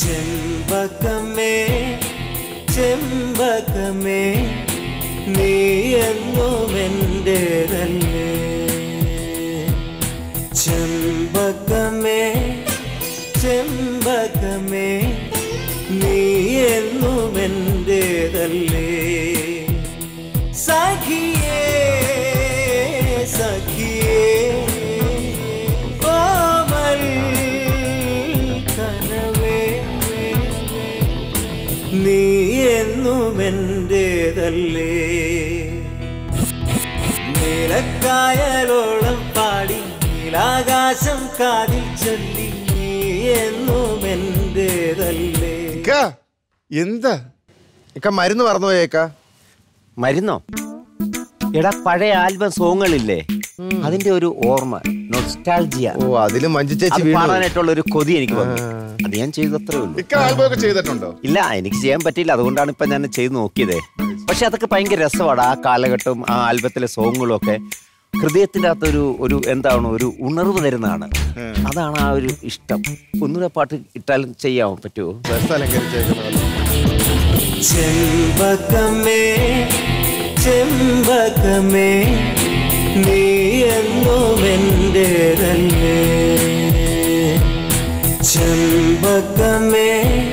ചെമ്പകമേ ചെമ്പകമേ നീ എന്നും എൻ്റേതല്ലേ ചെമ്പകമേ ചെമ്പകമേ നീ എന്നും എൻ്റേതല്ലേ സഖിയേ സഖിയേ കോമൽ കനവേ നീ എന്നും എൻ്റേതല്ലേ നീലക്കായലോളം പാടി നീലാകാശം കാതിൽ ചൊല്ലി നീ എന്നും എൻ്റേതല്ലേ ഇക്ക, എന്താ ഇക്ക മരുന്ന് മറന്നുപോയേക്ക മരുന്നോ എടാ പഴയ ആൽബം സോങ്ങുകളില്ലേ അതിന്റെ ഒരു ഓർമ്മ നൊസ്റ്റാൾജിയ ഓ അതിലും മഞ്ജു ചേച്ചി അത് വീണു പോയി. പാടാനായിട്ടുള്ള ഒരു കൊതി എനിക്ക് വന്നു അത് ഞാൻ ചെയ്തത്രേ ഉള്ളൂ ഇക്ക ആൽബം ഒക്കെ ചെയ്തിട്ടുണ്ടോ ഇല്ല എനിക്ക് ചെയ്യാൻ പറ്റിയില്ല അതുകൊണ്ടാണ് ഇപ്പൊ ഞാൻ ചെയ്ത് നോക്കിയത് പക്ഷെ അതൊക്കെ ഭയങ്കര രസമാണ് ആ കാലഘട്ടം ആ ആൽബത്തിലെ സോങ്ങുകളും ഒക്കെ ഹൃദയത്തിന്റെ അകത്തൊരു ഒരു എന്താണ് ഒരു ഉണർവ് തരുന്നതാണ് അതാണ് ആ ഒരു ഇഷ്ടം ഒന്നുകൂടെ പാട്ട് ഇട്ടാലും ചെയ്യാൻ പറ്റുമോ ബസ് അലങ്കരിച്ചേക്കുന്നത് ചെമ്പകമേ ചെമ്പകമേ നീ എന്നും എൻ്റേതല്ലേ ചെമ്പകമേ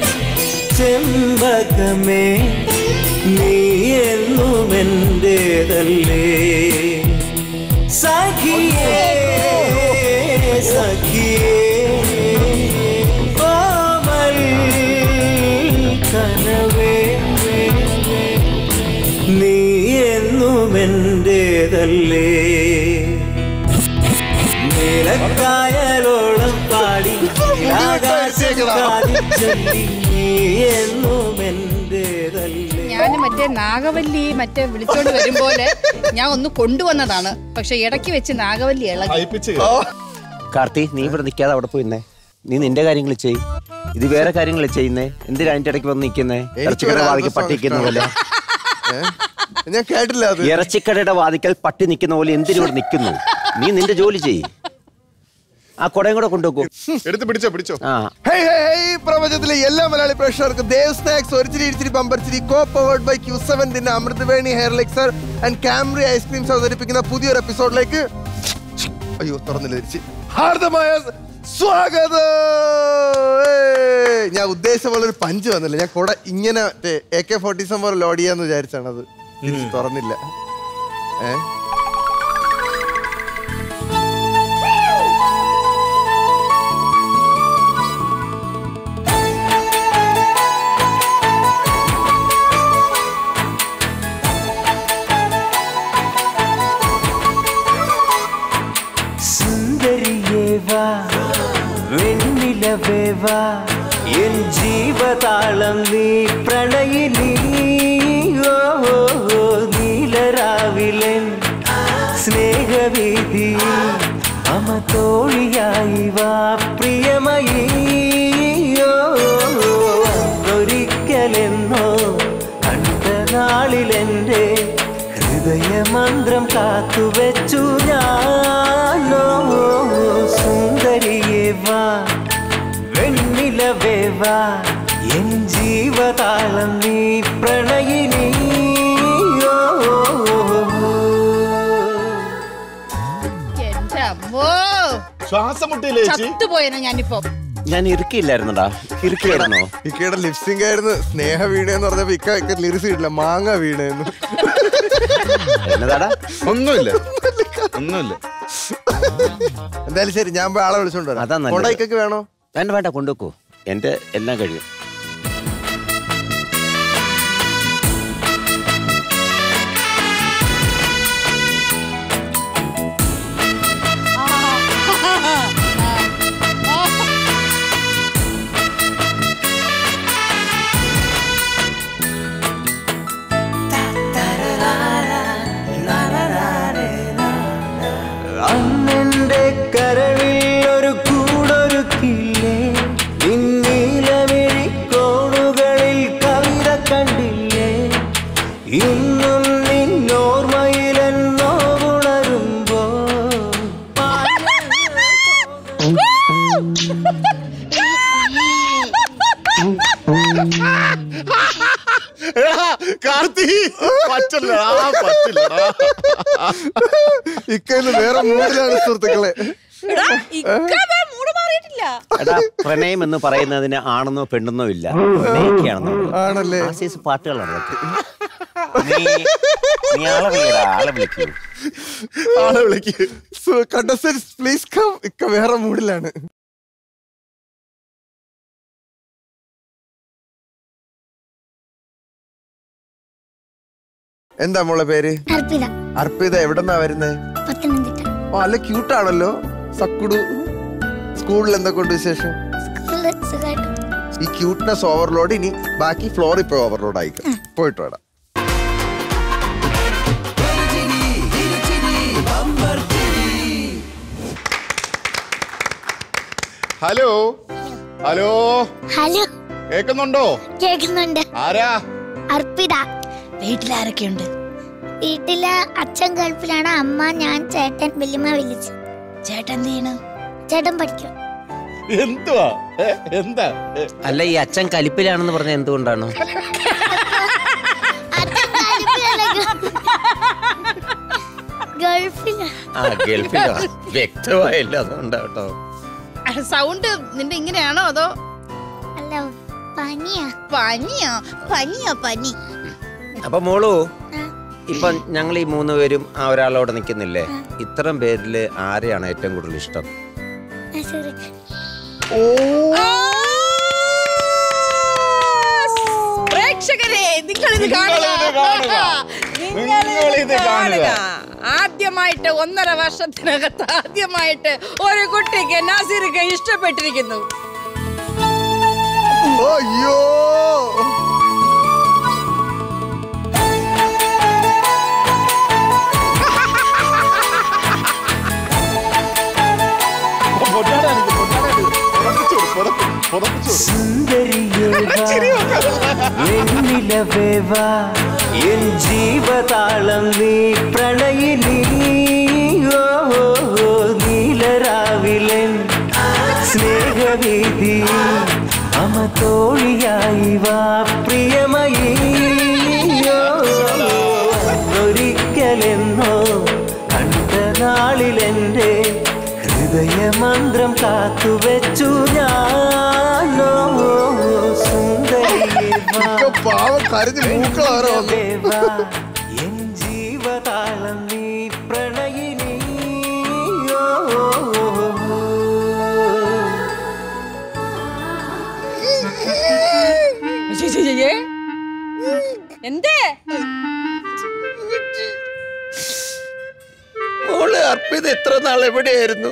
ചെമ്പകമേ നീ എന്നും എൻ്റേതല്ലേ സഖിയേ സഖിയേ കോമൽ കനവേ നീ എന്നും എൻ്റേതല്ലേ നീലക്കായലോളം പാടി ആകാശം കാതിൽ ചൊല്ലി നീ എന്നും എൻ്റേതല്ലേ ഞാൻ മറ്റേ നാഗവല്ലി മറ്റേ വിളിച്ചോണ്ട് വരും പോലെ ഞാൻ ഒന്ന് കൊണ്ടുവന്നതാണ് പക്ഷെ ഇടയ്ക്ക് വെച്ച് നാഗവല്ലി ഇളകി കാർത്തി നീ ഇവിടെ നിൽക്കാതെ അവിടെ പോയിന്നേ നീ നിന്റെ കാര്യങ്ങൾ ചെയ് ഇത് വേറെ കാര്യങ്ങൾ ചെയ്യുന്നേ എന്തിനാ അതിന്റെ ഇടയ്ക്ക് വന്ന് നിൽക്കുന്നേ ഇറച്ചിക്കട വാതിക്കൽ പട്ടി നിൽക്കുന്ന പോലെ ഞാൻ കേട്ടില്ല അത് ഇറച്ചിക്കടയുടെ വാതിക്കൽ പട്ടി നിൽക്കുന്ന പോലെ എന്തിനു നിൽക്കുന്നു നീ നിന്റെ ജോലി ചെയ് ആ കുടയും കൂടെ കൊണ്ടുപോക്കൂ എടുത്ത് പിടിച്ചോ പിടിച്ചോ ആ ഹേയ് ഹേയ് ഹേയ് പ്രപഞ്ചത്തിലെ എല്ലാ മലയാളി പ്രേക്ഷകർക്കും ദേവ് സ്നാക്സ് ഒരിച്ചിരി ഇരിച്ചിരി പമ്പർച്ചിരി കോ പവേർഡ് ബൈ ക്യൂ സെവന്റിന്റെ Amrithaveni hair elixir and Cambry ice creams അവതരിപ്പിക്കുന്ന പുതിയൊരു എപ്പിസോഡിലേക്ക് അയ്യോ തുറന്നില്ല തിരിച്ച് ഹാർദമായ സ്വാഗതം ഏയ്! ഞാൻ ഉദ്ദേശിച്ച പോലെ ഒരു പഞ്ച് വന്നില്ല ഞാൻ കൂടെ ഇങ്ങനെ എ കെ ഫോർട്ടി സെവൻ പോലെ ലോഡ് ചെയ്യാന്ന് വിചാരിച്ചാണ് അത് തിരിച്ച് തുറന്നില്ല ഏഹ് സുന്ദരിയേ വാ വെണ്ണിലവേ വാ എൻ ജീവതാളം നീ പ്രണയിനി ഓ ഓ, ഓ, നീലരാവിലൻ സ്നേഹവീതി അമതോഴിയായി വാ പ്രിയമയീ ഓ, ഓ, ഓ, ഒരിക്കലെന്നോ കണ്ട നാളിലെന്റെ ഹൃദയമന്ത്രം കാത്തുവെച്ചു ഞാനോ സുന്ദരിയേ വാ വെണ്ണിലവേ വാ എൻ ജീവതാളം നീ പ്രണയിനി എന്റെ അമ്മോ ശ്വാസം മുട്ടിയില്ലേ ചേച്ചി ചത്തുപോയനെ ഞാനിപ്പോ ഞാൻ ഇറുക്കിയില്ലായിരുന്നടാ ഇറുക്കിയായിരുന്നോ ഇക്കയുടെ ലിപ്സിംഗ് ആയിരുന്നു സ്നേഹ വീണേന്ന് പറഞ്ഞപ്പോ ഇക്ക ഇക്ക ലിറിക്സ് ഇല്ല മാങ്ങ വീണേന്ന് എന്നതാടാ ഒന്നുമില്ല ഒന്നുമില്ല എന്തായാലും ശരി ഞാൻ പോയി ആളെ വിളിച്ചോണ്ട് അതാ വരാം നല്ലത്. കൊട ഇക്കക്ക് വേണോ വേണ്ട വേണ്ട കൊണ്ടുവെക്കൂ എന്റെ എല്ലാം കഴിയും അന്നെന്റെ കരളിൽ ഒരു കൂടൊരുക്കില്ലേ നിന്നീലമിഴി കോണുകളിൽ കവിത കണ്ടില്ലേ ഇന്നും നിന്നോർമ്മയിലെന്നോ ഉണരുമ്പോ ഇക്കയിന്ന് വേറെ മൂഡിലാണ് സുഹൃത്തുക്കളെ എടാ, ഇക്ക ദേ മൂട് മാറിയിട്ടില്ല എടാ പ്രണയം എന്ന് പറയുന്നതിന് ആണെന്നോ പെണ്ണെന്നോ ഇല്ല പ്രണയിക്കുകയാണെന്നോ ആണല്ലേ ആ സൈസ് പാട്ടുകളാണ് അതൊക്കെ. നീ നീ ആളെ വിളിക്കടാ ആളെ വിളിക്കൂ ആളെ വിളിക്ക് കണ്ടസ്റ്റൻസ് പ്ലീസ് കം ഇക്ക വേറെ മൂഡിലാണ് എന്താ മോളെ പേര് അർപ്പിത അർപ്പിത എവിടെന്നാ വരുന്നേ പത്തനംതിട്ട ഓ നല്ല ക്യൂട്ടാണല്ലോ സക്കുടു സ്കൂളിൽ എന്തൊക്കെ ഉണ്ട് വിശേഷം സ്കൂളില് സുഖമായിട്ട് ഈ ക്യൂട്ട്നെസ് ഓവർലോഡ് ഇനി ബാക്കി ഫ്ലോർ ഇപ്പൊ ഓവർലോഡ് ആയിക്കും പോയിട്ട് വേണം ഹലോ ഹലോ ഹലോ കേക്കുന്നുണ്ടോ കേൾക്കുന്നുണ്ട് ആരാ അർപ്പിത വീട്ടിലാരൊക്കെയുണ്ട് വീട്ടില് അച്ഛൻ ഗൾഫിലാണ് അമ്മ ഞാൻ ചേട്ടൻ വല്യമ്മ വിളിച്ചു ചേട്ടൻ എന്ത് ചെയ്യണം ചേട്ടൻ പഠിക്കും എന്തുവാ ഏ, എന്താ ഏ, അല്ല ഈ അച്ഛൻ കലിപ്പിലാണെന്ന് പറഞ്ഞ എന്തുകൊണ്ടാണ് അച്ഛൻ ഗൾഫിലല്ല, ഗൾഫിലാ ആ ഗൾഫിലോ വ്യക്തമായില്ല അതുകൊണ്ടാട്ടോ സൗണ്ട് നിന്റെ ഇങ്ങനെയാണോ അതോ അല്ല പനിയാ പനിയാ പനിയാ പനി അപ്പൊ മോളു ആ, ഇപ്പൊ ഞങ്ങൾ ഈ മൂന്ന് പേരും ആ ഒരാളോടെ നിൽക്കുന്നില്ലേ ഇത്തരം പേരില് ആരെയാണ് ഏറ്റവും കൂടുതൽ ഇഷ്ടം ആ, ശരി പ്രേക്ഷകരെ നിങ്ങൾ ഇത് കാണുക നിങ്ങളിത് കാണുക. നിങ്ങളിത് കാണുക. ആദ്യമായിട്ട് ഒന്നര വർഷത്തിനകത്ത് ആദ്യമായിട്ട് ഒരു കുട്ടിക്ക് നാസിർക്ക് ഇഷ്ടപ്പെട്ടിരിക്കുന്നു അയ്യോ പൊന്നാടാനിത്, പൊന്നാടാനിത്. പുറപ്പിച്ചു വിട്, പുറത്ത്- പുറപ്പിച്ചു വിട്. വെണ്ണിലവേവാ എൻ ജീവതാളം നീ പ്രണയിനി ഓ, ഓ, ഓ, നീലരാവിലൻ സ്നേഹവീതി അമതോഴിയായി വാ പ്രിയമയീ ഓ, ഓ, ഒരിക്കലെന്നോ കണ്ട നാളിലെന്റെ ഹൃദയമന്ത്രം കാത്തുവെച്ചു ഞാനോ സുന്ദരിയേ വാ. ഇക്ക പാവം കരഞ്ഞ് മൂക്കളാരോ വന്നു ദേവാ, എൻ ജീവതാളം നീ പ്രണയിനി ഓ, ഓ, ഓ. എന്തേ മോള് അർപ്പിത എത്ര നാൾ എവിടെയായിരുന്നു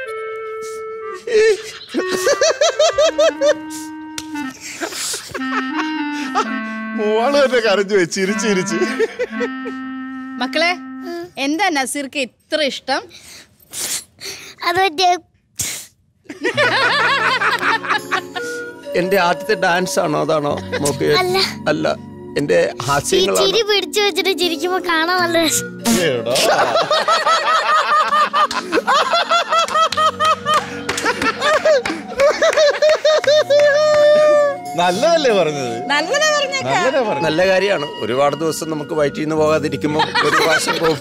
മൂവാള് തന്നെ കരഞ്ഞു പോയി, ചിരിച്ച് ചിരിച്ച് മക്കളെ എന്താ നസീർക്ക് ഇത്ര ഇഷ്ടം അത് മറ്റേ എന്റെ ആദ്യത്തെ ഡാൻസ് ആണോ അതാണോ നോക്ക് അല്ല. അല്ല എന്റെ ഈ ഹാസ്യങ്ങളാണ് ചിരി പിടിച്ചു വെച്ചിട്ട് ചിരിക്കുമ്പോ കാണാൻ നല്ല രസം എടാ. നല്ലതല്ലേ പറഞ്ഞത് നല്ലതാ പറഞ്ഞേക്ക നല്ലതാ പറഞ്ഞത് നല്ല കാര്യമാണ് ഒരുപാട് ദിവസം നമുക്ക് വയറ്റിൽ നിന്ന് പോകാതിരിക്കുമ്പോൾ ഒരു പ്രാവശ്യം പോകും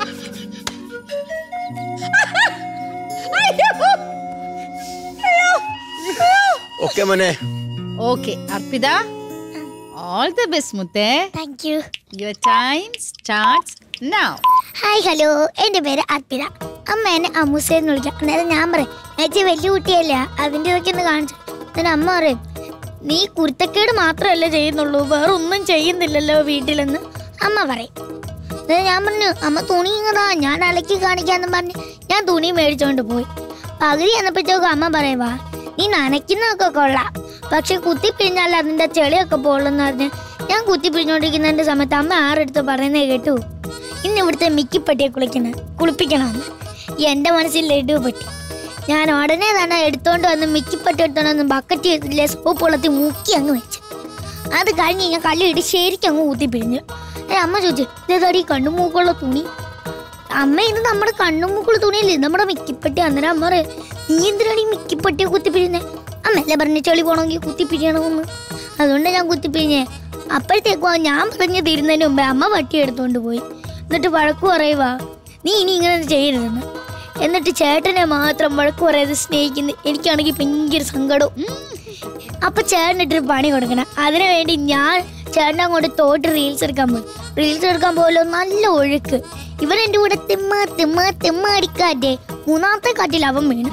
ഓക്കെ മോനെ okay Arpita all the best മുത്തേ thank you your time starts now hi hello എൻ്റെ പേര് അർപ്പിത അമ്മ എന്നെ അമ്മൂസേന്ന് വിളിക്കാം അന്നേരം ഞാൻ പറയും ചേച്ചി വലിയ കുട്ടിയല്ല അതിൻ്റെ ഇതൊക്കെ ഒന്ന് കാണിച്ചു എന്നിട്ട് അമ്മ പറയും നീ കുരുത്തക്കേട് മാത്രമല്ലേ ചെയ്യുന്നുള്ളൂ വേറെ ഒന്നും ചെയ്യുന്നില്ലല്ലോ വീട്ടിലെന്ന് അമ്മ പറയും എന്നിട്ട് ഞാൻ പറഞ്ഞു അമ്മ തുണി ഇങ്ങതാ ഞാൻ അലക്കി കാണിക്കാന്ന് പറഞ്ഞ് ഞാൻ തുണി മേടിച്ചോണ്ട് പോയി പകുതി എന്നപ്പോഴത്തേക്കും അമ്മ പറയുവാ നീ നനയ്ക്കുന്നതൊക്കെ കൊള്ളാം പക്ഷെ കുത്തി പിഴിഞ്ഞാൽ അതിന്റെ ചെളിയൊക്കെ പോളെന്ന് പറഞ്ഞ് ഞാൻ കുത്തി പിഴിഞ്ഞോണ്ടിരിക്കുന്നതിന്റെ സമയത്ത് അമ്മ ആരെടുത്ത് പറയുന്നത് കേട്ടു ഇന്ന് ഇവിടുത്തെ മിക്കിപ്പട്ടിയെ കുളിക്കണം കുളിപ്പിക്കണമെന്ന് എന്റെ മനസ്സിൽ ലഡു പറ്റി ഞാൻ ഉടനെ തന്നെ എടുത്തോണ്ട് വന്ന് മിക്കിപ്പട്ടി എടുത്തോണ്ട് വന്ന് ബക്കറ്റിലെ സോപ്പ് വെള്ളത്തിൽ മുക്കി അങ്ങ് വെച്ചു അത് കഴിഞ്ഞ് ഞാൻ കല്ലിട്ട് ശരിക്കും അങ്ങ് ഊത്തി പിഴിഞ്ഞു ഏ, അമ്മ ചോദിച്ചു ഇതേതാടി കണ്ണുമൂക്കുള്ള തുണി അമ്മ ഇത് നമ്മുടെ കണ്ണുമൂക്കുള്ള തുണിയല്ലേ നമ്മുടെ മിക്കിപ്പട്ടി അന്നേരം അമ്മ പറയും നീ എന്തിനാണ് ഈ മിക്കിപ്പട്ടിയെ കുത്തിപ്പിഴിഞ്ഞേ അമ്മല്ലേ പറഞ്ഞ ചെളി പോണമെങ്കിൽ കുത്തിപ്പിഴിയണമെന്ന് അതുകൊണ്ട് ഞാൻ കുത്തിപ്പിഴിഞ്ഞേ അപ്പോഴത്തേക്കും ഞാൻ പറഞ്ഞു തരുന്നതിന് മുമ്പേ അമ്മ പട്ടി എടുത്തോണ്ട് പോയി എന്നിട്ട് വഴക്കു പറയുവാ നീ ഇനി ഇങ്ങനെ ചെയ്യരുതെന്ന് എന്നിട്ട് ചേട്ടനെ മാത്രം വഴക്കു പറയാതെ സ്നേഹിക്കുന്നു എനിക്കാണെങ്കിൽ ഭയങ്കര സങ്കടവും അപ്പൊ ചേട്ടനിട്ടൊരു പണി കൊടുക്കണം അതിനു വേണ്ടി ഞാൻ ചേട്ടൻ അങ്ങോട്ട് തോട്ട് റീൽസ് എടുക്കാൻ പോയി റീൽസ് എടുക്കാൻ പോയല്ലോ നല്ല ഒഴുക്ക് ഇവൻ എന്റെ കൂടെ തിമ്മ തിമ്മ തിമ്മ അടിക്കാറ്റെ മൂന്നാമത്തെ കാറ്റിൽ അവൻ വീണ്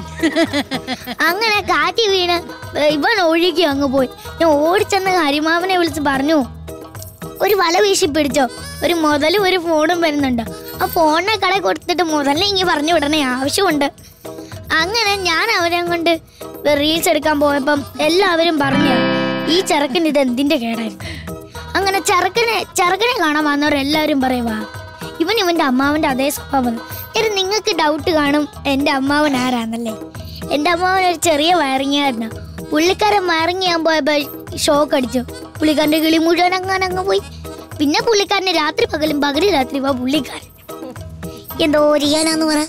അങ്ങനെ കാറ്റി വീണ് ഏ, ഇവൻ ഒഴുകി അങ്ങ് പോയി ഞാൻ ഓടിച്ചെന്ന് ഹരിമാമനെ വിളിച്ച് പറഞ്ഞു ഒരു വല വീശി പിടിച്ചോ ഒരു മുതലും ഒരു ഫോണും വരുന്നുണ്ട് ആ ഫോണിനെ കട കൊടുത്തിട്ട് മുതലിനെ ഇങ്ങനെ പറഞ്ഞു വിടണേ ആവശ്യമുണ്ട് അങ്ങനെ ഞാൻ അവരെ കൊണ്ട് റീൽസ് എടുക്കാൻ പോയപ്പം എല്ലാവരും പറഞ്ഞു ഈ ചെറുക്കൻ ഇത് എന്തിന്റെ കേടായിരുന്നു അങ്ങനെ ചെറുക്കനെ ചെറുക്കനെ കാണാൻ വന്നവരെല്ലാവരും പറയുവാ ഇവൻ ഇവന്റെ അമ്മാവന്റെ അതേ സ്വഭാവം എന്നിട്ട് നിങ്ങൾക്ക് ഡൗട്ട് കാണും എൻ്റെ അമ്മാവൻ ആരാന്നല്ലേ എൻ്റെ അമ്മാവൻ ഒരു ചെറിയ വയറിങ്ങായിരുന്നു പുള്ളിക്കാരൻ വയറിങ് ചെയ്യാൻ പോയപ്പോൾ ഷോക്ക് അടിച്ചു പുള്ളിക്കാരൻ്റെ കിളി മുഴുവൻ അങ്ങനെ അങ്ങ് പോയി പിന്നെ പുള്ളിക്കാരന് രാത്രി പകലും പകല് രാത്രി വാ പുള്ളിക്കാരൻ എന്തോ ചെയ്യാനാന്ന് പറ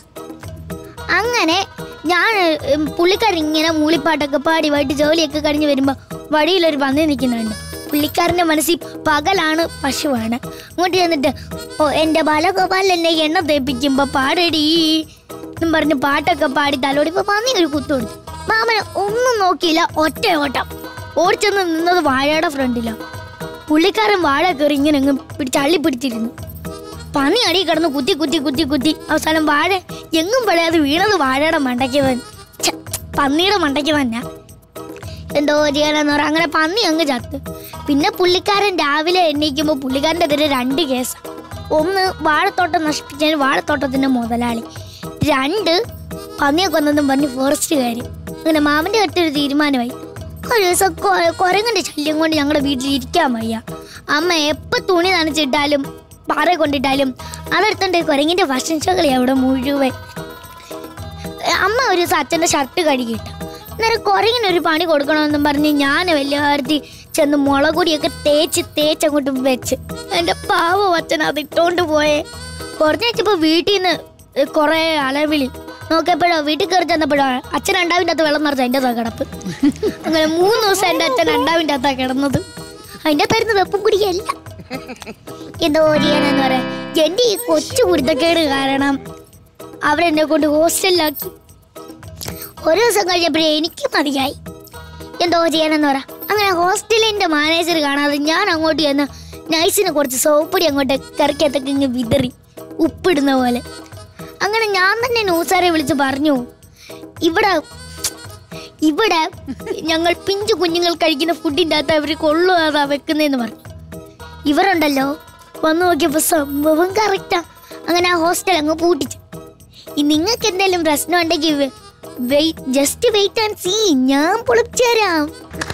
അങ്ങനെ ഞാൻ ഉം, പുള്ളിക്കാരൻ ഇങ്ങനെ മൂളിപ്പാട്ടൊക്കെ പാടി വൈകിട്ട് ജോലിയൊക്കെ കഴിഞ്ഞ് വരുമ്പോൾ വഴിയിലൊരു പന്നി നിൽക്കുന്നുണ്ട് പുള്ളിക്കാരൻ്റെ മനസ്സിൽ പകലാണ് പശുവാണ് അങ്ങോട്ട് ചെന്നിട്ട് ഓ എൻ്റെ ബാലഗോപാൽ എന്നെ എണ്ണ തേപ്പിക്കുമ്പോൾ പാടടി എന്നും പറഞ്ഞ് പാട്ടൊക്കെ പാടി തലോടിപ്പോൾ പന്നി ഒരു കുത്തു കൊടുത്തു മാമന് ഒന്നും നോക്കിയില്ല ഒറ്റ ഓട്ടം ഓടിച്ചെന്ന് നിന്നത് വാഴയുടെ ഫ്രണ്ടിലാണ് പുള്ളിക്കാരൻ വാഴ കയറി ഇങ്ങനെ അങ്ങ് പിടിച്ച് അള്ളി പിടിച്ചിരുന്നു പന്നി അടി കിടന്ന് കുത്തി കുത്തി കുത്തി കുത്തി അവസാനം വാഴ എങ്ങും പഴയത് വീണത് വാഴയുടെ മണ്ടയ്ക്ക് തന്നെ ഛെ, പന്നിയുടെ മണ്ടയ്ക്ക് തന്നെ എന്തോ ചെയ്യാനെന്ന് പറയാം അങ്ങനെ പന്നി അങ്ങ് ചത്ത് പിന്നെ പുള്ളിക്കാരൻ രാവിലെ എണ്ണീക്കുമ്പോൾ പുള്ളിക്കാരൻ്റെ എതിരെ രണ്ട് കേസ് ഒന്ന് വാഴത്തോട്ടം നശിപ്പിച്ചതിന് വാഴത്തോട്ടത്തിന്റെ മുതലാളി രണ്ട് പന്നിയെ കൊന്നതും പറഞ്ഞ് ഫോറസ്റ്റുകാർ അങ്ങനെ മാമന്റെ അടുത്തൊരു തീരുമാനമായി ഒരു ദിവസം കൊ- കുരങ്ങന്റെ ശല്യം കൊണ്ട് ഞങ്ങളുടെ വീട്ടിൽ ഇരിക്കാൻ വയ്യ അമ്മ എപ്പോ തുണി നനച്ചിട്ടാലും പാറ കൊണ്ടിട്ടാലും അതെടുത്തോണ്ട് കുരങ്ങിന്റെ ഫഷൻ ഷോകളി അവിടെ മുഴുവൻ അമ്മ ഒരു ദിവസം അച്ഛൻ്റെ ഷർട്ട് കഴുകിയിട്ട് അന്നേരം കുരങ്ങിന് ഒരു പണി കൊടുക്കണമെന്നും പറഞ്ഞ് ഞാൻ വലിയ കാര്യത്തിൽ ചെന്ന് മുളകുടിയൊക്കെ തേച്ച് തേച്ച് അങ്ങോട്ട് വെച്ച് എൻ്റെ പാവം അച്ഛൻ അത് ഇട്ടോണ്ട് പോയേ കുറഞ്ഞ വെച്ചപ്പോൾ വീട്ടിൽ നിന്ന് കുറേ അലവിളി നോക്കിയപ്പോഴോ വീട്ടിൽ കയറി ചെന്നപ്പോഴോ അച്ഛൻ അണ്ടാവിൻ്റെ അകത്ത് വെള്ളം നിറച്ച അതിൻ്റെ കിടപ്പ് അങ്ങനെ മൂന്ന് ദിവസം എൻ്റെ അച്ഛൻ അണ്ടാവിൻ്റെ അകത്താണ് കിടന്നത് അതിൻ്റെ അകത്തായിരുന്നു വെപ്പും കുടിയല്ല എന്തോ ചെയ്യാനെന്ന് പറയാം എൻ്റെ ഈ കൊച്ചു കുരുത്തക്കേട് കാരണം അവരെന്നെ കൊണ്ട് ഹോസ്റ്റലിലാക്കി ഒരു ദിവസം കഴിഞ്ഞപ്പോഴേ എനിക്ക് മതിയായി എന്തോ ചെയ്യാനെന്ന് പറ അങ്ങനെ ഹോസ്റ്റലിന്റെ മാനേജർ കാണാതെ ഞാൻ അങ്ങോട്ട് ചെന്ന് നൈസിന് കുറച്ച് സോപ്പൊടി അങ്ങോട്ട് കറിക്കത്തൊക്കെ ഇങ്ങ് വിതറി ഉപ്പിടുന്ന പോലെ അങ്ങനെ ഞാൻ തന്നെ ന്യൂസാരെ വിളിച്ച് പറഞ്ഞു ഇവിടെ ഇവിടെ ഞങ്ങൾ പിഞ്ചു കുഞ്ഞുങ്ങൾ കഴിക്കുന്ന ഫുഡിൻ്റെ അകത്ത് അവർ കൊള്ളുകാതാ വെക്കുന്നതെന്ന് പറഞ്ഞു ഇവരുണ്ടല്ലോ വന്നു നോക്കിയപ്പോൾ സംഭവം കറക്റ്റാ അങ്ങനെ ആ ഹോസ്റ്റൽ അങ്ങ് പൂട്ടിച്ചു ഈ നിങ്ങൾക്ക് എന്തെങ്കിലും പ്രശ്നം ഉണ്ടെങ്കിൽ wait just wait and see ഞാൻ പൊളിച്ചു തരാം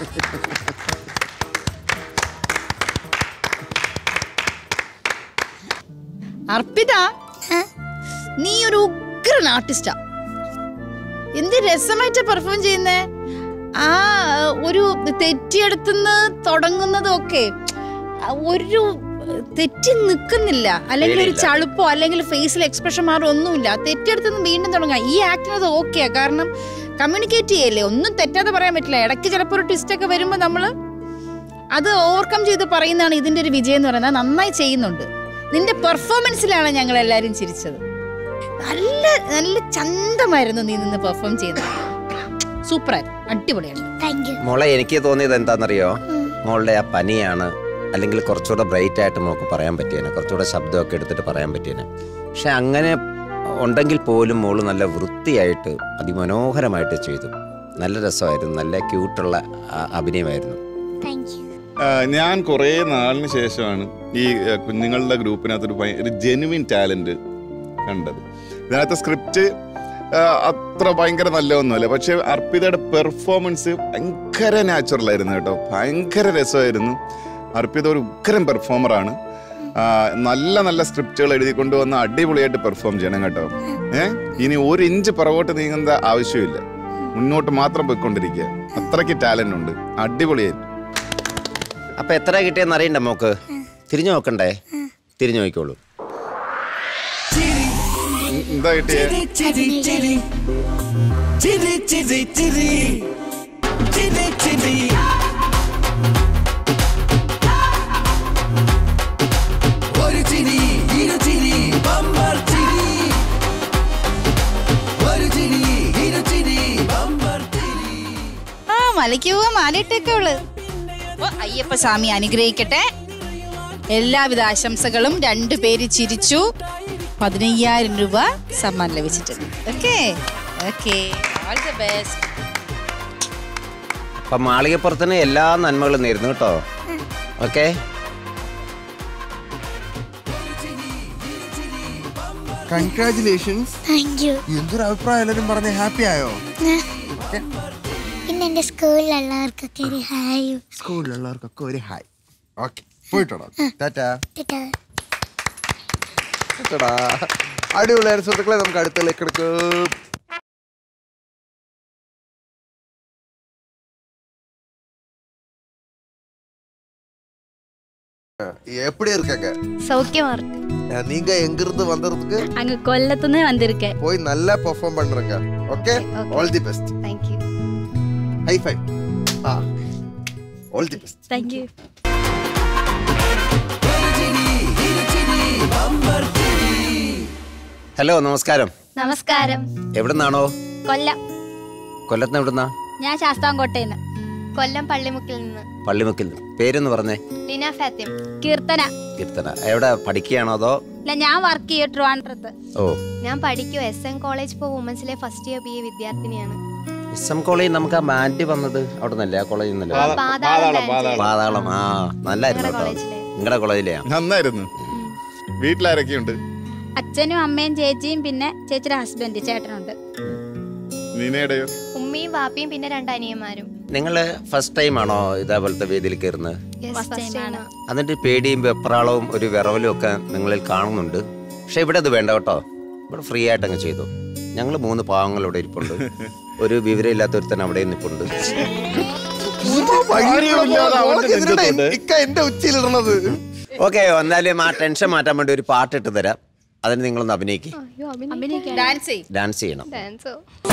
അർപ്പിത ആ? നീ ഒരു ഉഗ്രൻ ആർട്ടിസ്റ്റാ എന്ത് രസമായിട്ടാ പെർഫോം ചെയ്യുന്നേ ആ ഒരു തെറ്റിയെടുത്തുനിന്ന് തുടങ്ങുന്നതും ഒക്കെ ആ, ഒരു തെറ്റി നിൽക്കുന്നില്ല അല്ലെങ്കിൽ ഒരു പേടിയില്ല. ചളുപ്പോ അല്ലെങ്കിൽ ഫേസിൽ എക്സ്പ്രഷൻ മാറോ ഒന്നുമില്ല തെറ്റിയെടുത്തുനിന്ന് വീണ്ടും തുടങ്ങാം ഈ ആക്ടിനത് ഓക്കെയാ കാരണം കമ്മ്യൂണിക്കേറ്റ് ചെയ്യല്ലേ ഒന്നും തെറ്റാതെ പറയാൻ പറ്റില്ല ഇടയ്ക്ക് ചിലപ്പോൾ ഒരു ട്വിസ്റ്റ് ഒക്കെ വരുമ്പോൾ നമ്മൾ അത് ഓവർകം ചെയ്ത് പറയുന്നതാണ് ഇതിന്റെ ഒരു വിജയം എന്ന് പറയുന്നത് നന്നായി ചെയ്യുന്നുണ്ട് നിന്റെ പെർഫോമൻസിലാണ് ഞങ്ങൾ എല്ലാവരും ചിരിച്ചത് നല്ല നല്ല ചന്തമായിരുന്നു നീ നിന്ന് പെർഫോം ചെയ്യുന്നത് സൂപ്പറായിരുന്നു അടിപൊളിയായിരുന്നു താങ്ക് യു മോളെ എനിക്ക് തോന്നിയത് എന്താണെന്നറിയോ മോളുടെ ആ പനിയാണ് അല്ലെങ്കിൽ കുറച്ചുകൂടെ ബ്രൈറ്റ് ആയിട്ട് മോൾക്ക് പറയാൻ പറ്റിയേനെ കുറച്ചുകൂടെ ശബ്ദമൊക്കെ എടുത്തിട്ട് പറയാൻ പറ്റിയേനെ പക്ഷെ അങ്ങനെ ഉണ്ടെങ്കിൽ പോലും മോള് നല്ല വൃത്തിയായിട്ട് അതിമനോഹരമായിട്ട് ചെയ്തു നല്ല രസമായിരുന്നു നല്ല ക്യൂട്ടുള്ള ആ, അഭിനയമായിരുന്നു താങ്ക് യു ആ, ഞാൻ കുറേ നാളിന് ശേഷമാണ് ഈ ആ, കുഞ്ഞുങ്ങളുടെ ഗ്രൂപ്പിനകത്ത് ഒരു ഭയ- ഒരു ജെനുവിൻ ടാലന്റ് കണ്ടത് ഇതിനകത്ത് സ്ക്രിപ്റ്റ് അത്ര ഭയങ്കര നല്ലതൊന്നുമല്ല പക്ഷെ അർപ്പിതയുടെ പെർഫോമൻസ് ഭയങ്കര നാച്ചുറൽ ആയിരുന്നു കേട്ടോ ഭയങ്കര രസമായിരുന്നു അർപ്പിത ഒരു ഉഗ്രൻ പെർഫോമറാണ് നല്ല നല്ല സ്ക്രിപ്റ്റുകൾ എഴുതി കൊണ്ടുവന്ന് അടിപൊളിയായിട്ട് പെർഫോം ചെയ്യണം കേട്ടോ ഏഹ് ഇനി ഒരു ഇഞ്ച് പുറകോട്ട് നീങ്ങുന്ന ആവശ്യമില്ല മുന്നോട്ട് മാത്രം പോയിക്കൊണ്ടിരിക്കുക അത്രയ്ക്ക് ടാലന്റ് ഉണ്ട് അടിപൊളിയായിരുന്നു അപ്പൊ എത്ര കിട്ടിയെന്ന് അറിയണ്ട മോക്ക് തിരിഞ്ഞു നോക്കണ്ടേ തിരിഞ്ഞു നോക്കിക്കോളൂ ഉം, എന്താ കിട്ടിയേ ഒരു ചിരി ഇരു ചിരി മലയ്ക്ക് പോവാ മാലയിട്ടൊക്കെ ഉള്ളു അപ്പൊ അയ്യപ്പ സ്വാമി അനുഗ്രഹിക്കട്ടെ എല്ലാവിധ ആശംസകളും രണ്ടുപേര് ചിരിച്ചു പതിനയ്യായിരം രൂപ സമ്മാനം ലഭിച്ചിട്ടുണ്ട് okay okay all the best അപ്പൊ മാളികപ്പുറത്തിന് എല്ലാ നന്മകളും നേരുന്നു കേട്ടോ ഓക്കെ കൺഗ്രാചുലേഷൻസ് താങ്ക് യു എന്തൊരു അഭിപ്രായം എല്ലാവരും പറഞ്ഞ് ഹാപ്പി ആയോ പിന്നെ എൻ്റെ സ്കൂളിലുള്ളവർക്കൊക്കെ ഒരു ഹായ് സ്കൂളിലുള്ളവർക്കൊക്കെ ഒരു ഹായ് ഓക്കെ പോയിട്ടോ ടാറ്റാ ടാറ്റാ. ടാറ്റാ. അടിപൊളിയായ സുഹൃത്തുക്കളെ നമുക്ക് അടുത്തേക്ക് എടുക്കും எப்படி இருக்காங்க சௌக்கியமா இருக்கு நீங்க எங்க இருந்து வந்ததுக்கு அங்க கொல்லத்துன்னு வந்திருக்கேன் போய் நல்லா பெர்ஃபார்ம் பண்றீங்க okay Okay. All the best thank you high five ah all the best thank you hello നമസ്കാരം നമസ്കാരം എവിടുന്നാണോ കൊല്ലം കൊല്ലത്ത് എവിടുന്നാ ഞാൻ ശാസ്താംകോട്ടയിൽ നിന്ന് കൊല്ലം പള്ളിമുക്കിൽ നിന്ന് പള്ളിമുക്കിൽ പേരൊന്ന് പറഞ്ഞേ ലീന ഫാത്യം കീർത്തന കീർത്തന എവിടെ പഠിക്കുകയാണോ അതോ ഇല്ല ഞാൻ വർക്ക് ചെയ്യും ട്രിവാൻഡ്രത്ത് ഓ ഞാൻ പഠിക്കും എസ് എൻ കോളേജ് ഫോർ വുമൻസിലെ ഫസ്റ്റ് ഇയർ ബി എ വിദ്യാർത്ഥിനിയാണ് എസ് എം കോളേജ് നമുക്ക് ആ മാൻഡ് വന്നത് അവിടെ നിന്നല്ലേ ആ കോളേജിൽ നിന്നല്ലേ പാതാളം, പാതാളം പാതാളം. പാതാളം ആ നല്ലായിരുന്നു ഞങ്ങളുടെ കേട്ടോ കോളേജിലെ. നിങ്ങളുടെ കോളേജിലെയാ നന്നായിരുന്നു വീട്ടിലാരൊക്കെയുണ്ട് അച്ഛനും അമ്മയും ചേച്ചിയും പിന്നെ ചേച്ചിയുടെ ഹസ്ബൻഡ് ചേട്ടനുണ്ട് നീനയുടെയോ ഉമ്മയും വാപ്പിയും പിന്നെ രണ്ടനിയന്മാരും നിങ്ങൾ ഫസ്റ്റ് ടൈം ആണോ ഇതേപോലത്തെ വേദിയിൽ കയറുന്നത് ഫസ്റ്റ് ടൈമാണ് അതിന്റെ പേടിയും വെപ്രാളവും ഒരു വിറവലും ഒക്കെ നിങ്ങളിൽ കാണുന്നുണ്ട് പക്ഷെ ഇവിടെ അത് വേണ്ട കേട്ടോ ഇവിടെ ഫ്രീ ആയിട്ട് അങ്ങ് ചെയ്തു ഞങ്ങൾ മൂന്ന് പാവങ്ങൾ ഇവിടെ ഇരിപ്പുണ്ട് ഒരു വിവരമില്ലാത്ത ഒരുത്തൻ അവിടെ നിൽപ്പുണ്ട് കാര്യമില്ലാതെ അവന്റെ നെഞ്ചത്തോട്ട്. ഇക്ക എന്റെ ഉച്ചയിലിടണത് ഓക്കെ എന്നാലും ആ ടെൻഷൻ മാറ്റാൻ വേണ്ടി ഒരു പാട്ട് ഇട്ട് തരാം അതിന് നിങ്ങളൊന്ന് അഭിനയിക്കും അയ്യോ അഭിനയിക്കാൻ ഡാൻസ് ചെയ്യും ഡാൻസ് ചെയ്യണം ഡാൻസോ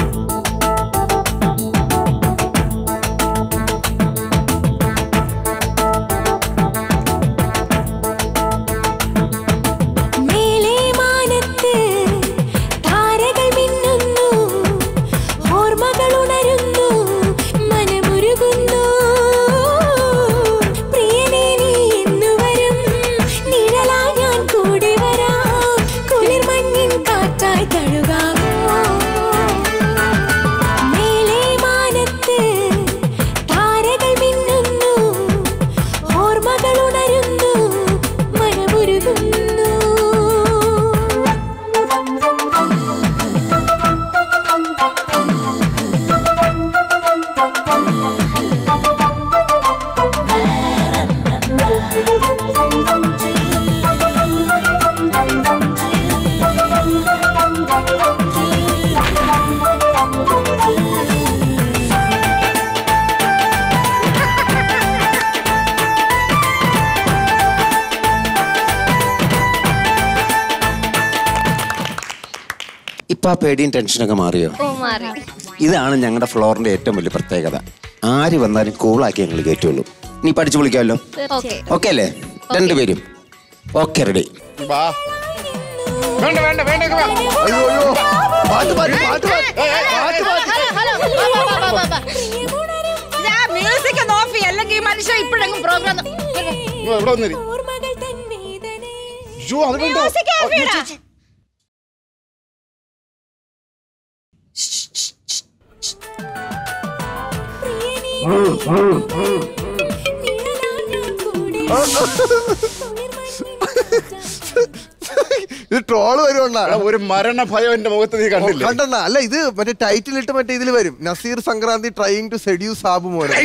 മേലെ മാനത്ത് താരകൾ മിന്നുന്നു ഓർമ്മകൾ ഉണരുന്നു മനമുരുകുന്നു പ്രിയനേ നീ എന്ന് വരും നിഴലാ ഞാൻ കൂടെ വരാം കുളിർമഞ്ഞിൻ കാറ്റായി തഴുകാമോ മേലെ മാനത്ത് താരകൾ മിന്നുന്നു ഓർമ്മകൾ ഉണരുന്നു മനമുരുകുന്നു ഇപ്പൊ ആ പേടിയും ടെൻഷനൊക്കെ മാറിയോ ഓ മാറി ഇതാണ് ഞങ്ങളുടെ ഫ്ലോറിന്റെ ഏറ്റവും വലിയ പ്രത്യേകത ആര് വന്നാലും കൂളാക്കി ഞങ്ങൾ കയറ്റുള്ളൂ നീ പഠിച്ചു വിളിക്കാമല്ലോ ഓക്കെ ഓക്കെ അല്ലേ രണ്ടുപേരും ഓക്കെ റെഡി വാ വേണ്ട വേണ്ട വേണ്ട ഇങ്ങ് വാ. അയ്യോ അയ്യോ പാട്ട് പാടി പാട്ട് പാടി പാട്ട് പാടി മ്യൂസിക് ഒന്ന് ഓഫ് ചെയ്യ അല്ലെങ്കിൽ ഈ മനുഷ്യൻ ഇപ്പോഴെങ്കിലും പ്രോഗ്രാം ഇങ്ങ് വാ, ഇവിടെ വന്നിരി ഓർമ്മകൾ തൻ വേദന അയ്യോ അത് വേണ്ട ഇത് ട്രോള് വരുവണ്ണ എടാ, ഒരു മരണ ഭയം എന്റെ മുഖത്ത് നീ കണ്ടില്ലേ കണ്ടെണ്ണ അല്ല ഇത് മറ്റേ ടൈറ്റിൽ ഇട്ട് മറ്റേ ഇതിൽ വരും Nazeer Sankranthi trying to seduce Sabu മോനെ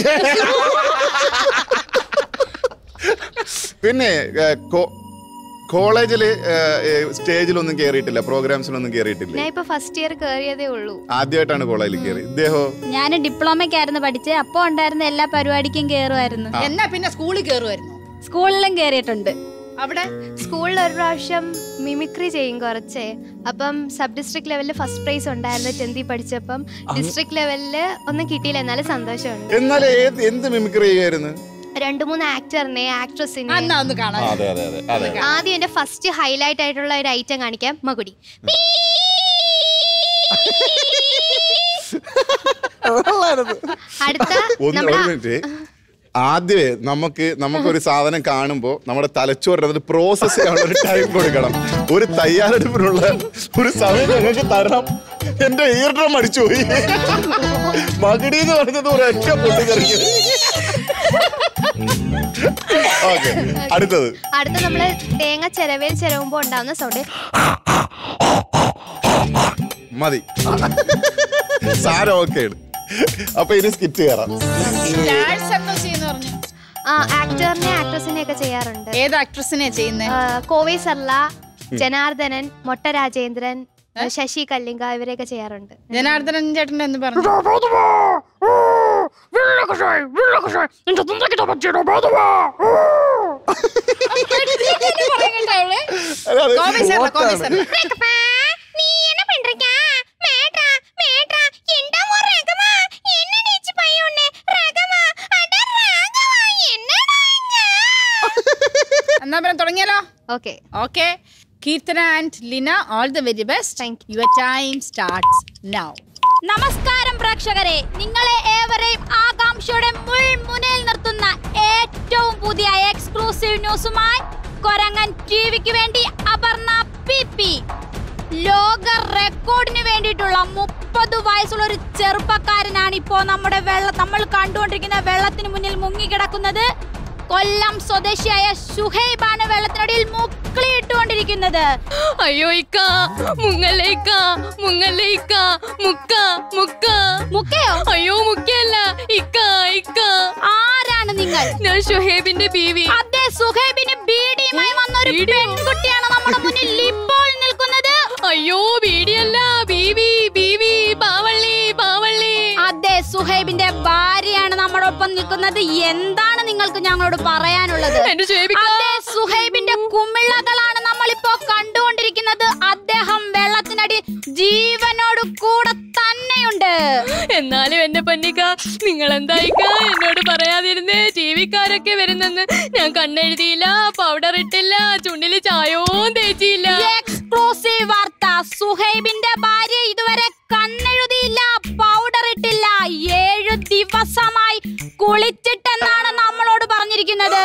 പിന്നെ ഏ, കോ- കോളേജില് ഏ, ഏ, സ്റ്റേജിലൊന്നും കയറിയിട്ടില്ല പ്രോഗ്രാംസിലൊന്നും കയറിയിട്ടില്ല ഞാൻ ഇപ്പൊ ഫസ്റ്റ് ഇയർ കയറിയതേ ഉള്ളൂ ആദ്യമായിട്ടാണ് കോളേജിൽ കയറി ഇദ്ദേഹോ ഞാൻ ഡിപ്ലോമയ്ക്കായിരുന്നു പഠിച്ചത് അപ്പോൾ ഉണ്ടായിരുന്ന എല്ലാ പരിപാടിക്കും കയറുമായിരുന്നു എന്നാ പിന്നെ സ്കൂളിൽ കയറുമായിരുന്നു സ്കൂളിലും കയറിയിട്ടുണ്ട് അവിടെ സ്കൂളിൽ ഒരു പ്രാവശ്യം മിമിക്രി ചെയ്യും കുറച്ചേ അപ്പം സബ് ഡിസ്ട്രിക്ട് ലെവലിൽ ഫസ്റ്റ് പ്രൈസ് ഉണ്ടായിരുന്നു ടെൻത്തിൽ പഠിച്ചപ്പം ഡിസ്ട്രിക്ട് ലെവലിൽ ഒന്നും കിട്ടിയില്ല എന്നാലും സന്തോഷമുണ്ട് എന്നാലും ഏത് എന്ത് മിമിക്രി ചെയ്യായിരുന്നു രണ്ടു മൂന്ന് ആക്ടറിനെ ആക്ട്രസിനെ അന്നാ ഒന്ന് കാണാൻ അതെ അതെ അതെ അതെ ആദ്യം എന്റെ ഫസ്റ്റ് ഹൈലൈറ്റ് ആയിട്ടുള്ള ഒരു ഐറ്റം കാണിക്കാം മകുടി കൊള്ളായിരുന്നു. അടുത്ത ഒന്ന് നമ്മുടെ ഒരു മിനിറ്റ് ആദ്യമേ നമുക്ക് നമുക്കൊരു സാധനം കാണുമ്പോൾ നമ്മുടെ തലച്ചോറിന് അതിന് പ്രോസസ് ചെയ്യാനുള്ള ഒരു ടൈം കൊടുക്കണം ഒരു തയ്യാറെടുപ്പിനുള്ള ഒരു സമയം ഞങ്ങൾക്ക് തരണം എന്റെ ഈർണം അടിച്ചു പോയി മകിടി എന്ന് പറഞ്ഞത് ഒരൊറ്റ പൊട്ടിത്തെറിക്കും ഓക്കെ അടുത്തത് അടുത്ത നമ്മള് തേങ്ങ ചിരവേൽ ചിരവുമ്പോ ഉണ്ടാവുന്ന സൗണ്ട് മതി സാരം ഓക്കെ അപ്പൊ ഇനി സ്കിറ്റ് കയറാം സ്റ്റാർസ് എന്തോ ചെയ്യുന്ന പറഞ്ഞു ആക്ടറിനെ ആക്ട്രസിനെ ഒക്കെ ചെയ്യാറുണ്ട് ഏത് ആക്ട്രസിനെ ചെയ്യുന്നേ ആ, കോവൈ സർല ജനാർദ്ദനൻ മൊട്ട രാജേന്ദ്രൻ ശശി കല്ലിങ്ക ഇവരെയൊക്കെ ചെയ്യാറുണ്ട് ജനാർദ്ദനൻ ചേട്ടൻ എന്ന് പറഞ്ഞു പറയുന്നുണ്ടോ അവള്? കോമി സാറില്ല, കോമി സാറില്ല. நீ என்ன பண்றீங்க மேட்ரா மேட்ரா எந்த ஒரு ரகமா என்ன நீச்சு பையன் உன்னை ரகமா அட ரகமா என்னடா இங்க എന്നാ പിന്നെ തുടങ്ങിയാലോ okay okay Keerthana and Lina all the very best your time starts now നമസ്കാരം പ്രേക്ഷകരെ നിങ്ങളെ ഏവരെയും ആകാംക്ഷയുടെ മുൾമുനയിൽ നിർത്തുന്ന ഏറ്റവും പുതിയ എക്സ്ക്ലൂസീവ് ന്യൂസുമായി കൊരങ്ങൻ ടിവിക്ക് വേണ്ടി അപർണ പി പി ലോക റെക്കോർഡിന് വേണ്ടിയിട്ടുള്ള മുപ്പത് വയസ്സുള്ള ഒരു ചെറുപ്പക്കാരനാണ് ഇപ്പോ നമ്മുടെ വെള്ള നമ്മൾ കണ്ടുകൊണ്ടിരിക്കുന്ന വെള്ളത്തിന് മുന്നിൽ മുങ്ങിക്കിടക്കുന്നത് കൊല്ലം സ്വദേശിയായ ഷുഹൈബാണ് വെള്ളത്തിനടിയിൽ മുക്കിളിയിട്ടുകൊണ്ടിരിക്കുന്നത് അയ്യോ ഇക്ക മുങ്ങലേക്ക മുങ്ങലേക്ക മുക്ക മുക്ക മുക്കയോ അയ്യോ മുക്കയല്ല ഇക്ക ഇക്ക ആരാണ് നിങ്ങൾ ഞാൻ ഷുഹേബിന്റെ ബീവി അതെ സുഹൈബിന് ബീഡിയുമായി വന്ന ഒരു പെൺകുട്ടിയാണ് നമ്മുടെ മുന്നിൽ ഇപ്പോൾ നിൽക്കുന്നത് അയ്യോ ബീഡിയല്ല ബീവി ബീവി പാവള്ളി പാവള്ളി അതെ സുഹൈബിന്റെ ഭാര്യയാണ് നമ്മളൊപ്പം നിൽക്കുന്നത് എന്താണ് നിങ്ങൾക്ക് ഞങ്ങളോട് പറയാനുള്ളത് എന്റെ ഷുഹൈബിക്ക. അതെ സുഹൈബിന്റെ കുമിളകളാണ് നമ്മളിപ്പോ കണ്ടുകൊണ്ടിരിക്കുന്നത് അദ്ദേഹം വെള്ളത്തിനടി ജീവനോട് കൂടെ തന്നെയുണ്ട് എന്നാലും എന്റെ പൊന്നിക്ക നിങ്ങൾ എന്തായിക്ക എന്നോട് പറയാതിരുന്നേ ടിവിക്കാരൊക്കെ വരുന്നെന്ന് ഞാൻ കണ്ണെഴുതിയില്ല പൗഡർ ഇട്ടില്ല ചുണ്ടില് ചായവും തേച്ചിയില്ല എക്സ്ക്ലൂസീവ് വാർത്ത സുഹൈബിന്റെ ഭാര്യ ഇതുവരെ കണ്ണെഴുതിയില്ല പൗഡർ ഇട്ടില്ല ഏഴു ദിവസമായി കുളിച്ചിട്ടെന്നാണ് നമ്മളോട് പറഞ്ഞിരിക്കുന്നത്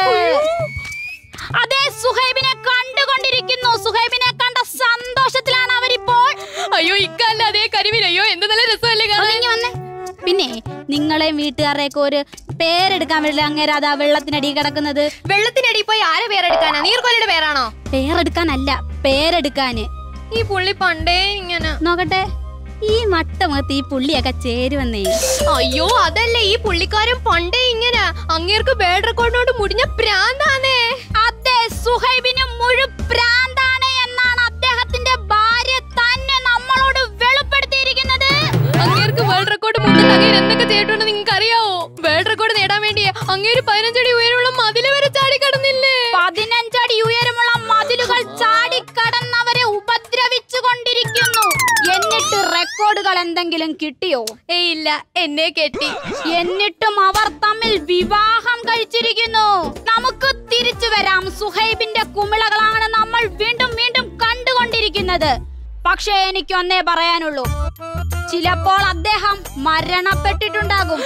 അതെ സുഹൈബിനെ കണ്ടുകൊണ്ടിരിക്കുന്നു സുഹൈബിനെ കണ്ട സന്തോഷത്തിലാണ് അവരിപ്പോൾ അയ്യോ ഇക്കല്ല അതേ കരിമീൻ അയ്യോ എന്ത് നല്ല രസമല്ലേ കാണാൻ? ഒതുങ്ങി വന്നേ. പിന്നെ നിങ്ങളെ വീട്ടുകാരെയൊക്കെ ഒരു പേരെടുക്കാൻ വേണ്ടി അങ്ങേര് അതാ വെള്ളത്തിനടി കിടക്കുന്നത് വെള്ളത്തിനടി പോയി ആരെ പേരെടുക്കാനാ നീർക്കൊല്ലിയുടെ പേരാണോ പേരെടുക്കാനല്ല പേരെടുക്കാന് ഈ പുള്ളി പണ്ടേ ഇങ്ങനെ നോക്കട്ടെ ഈ മട്ടമത്ത് ഈ പുള്ളിയൊക്കെ ചേരുവന്നേ അയ്യോ അതല്ല ഈ പുള്ളിക്കാരൻ പണ്ടേ ഇങ്ങനെ അങ്ങേർക്ക് ബേഡ് റെക്കോർഡിനോട് മുടിഞ്ഞ പ്രാന്താന്നേ അതെ സുഹൈബിന് മുഴു പ്രാന്താണ് എന്നാണ് അദ്ദേഹത്തിന്റെ ഭാര്യ തന്നെ നമ്മളോട് വെളിപ്പെടുത്തിയിരിക്കുന്നത് അങ്ങേർക്ക് വേൾഡ് റെക്കോർഡ് മുന്നിൽ അങ്ങേര് എന്തൊക്കെ ചെയ്തിട്ടുണ്ടെന്ന് നിങ്ങൾക്ക് അറിയാവോ വേൾഡ് റെക്കോർഡ് നേടാൻ വേണ്ടി അങ്ങേര് പതിനഞ്ചടി ഉയരമുള്ള മതില് വരെ ചാടി കടന്നില്ലേ പതിനഞ്ചടി ഉയരമുള്ള മതിലുകൾ ചാടിക്കടന്നവരെ ഉപദ്രവിച്ചു കൊണ്ടിരിക്കുന്നു എന്നിട്ട് റെക്കോർഡുകൾ എന്തെങ്കിലും കിട്ടിയോ ഏയ് ഇല്ല എന്നെ കെട്ടി എന്നിട്ടും അവർ തമ്മിൽ വിവാഹം കഴിച്ചിരിക്കുന്നു നമുക്ക് തിരിച്ചു വരാം സുഹൈബിന്റെ കുമിളകളാണ് നമ്മൾ വീണ്ടും വീണ്ടും കണ്ടുകൊണ്ടിരിക്കുന്നത് പക്ഷേ എനിക്ക് ഒന്നേ പറയാനുള്ളൂ ചിലപ്പോൾ അദ്ദേഹം മരണപ്പെട്ടിട്ടുണ്ടാകും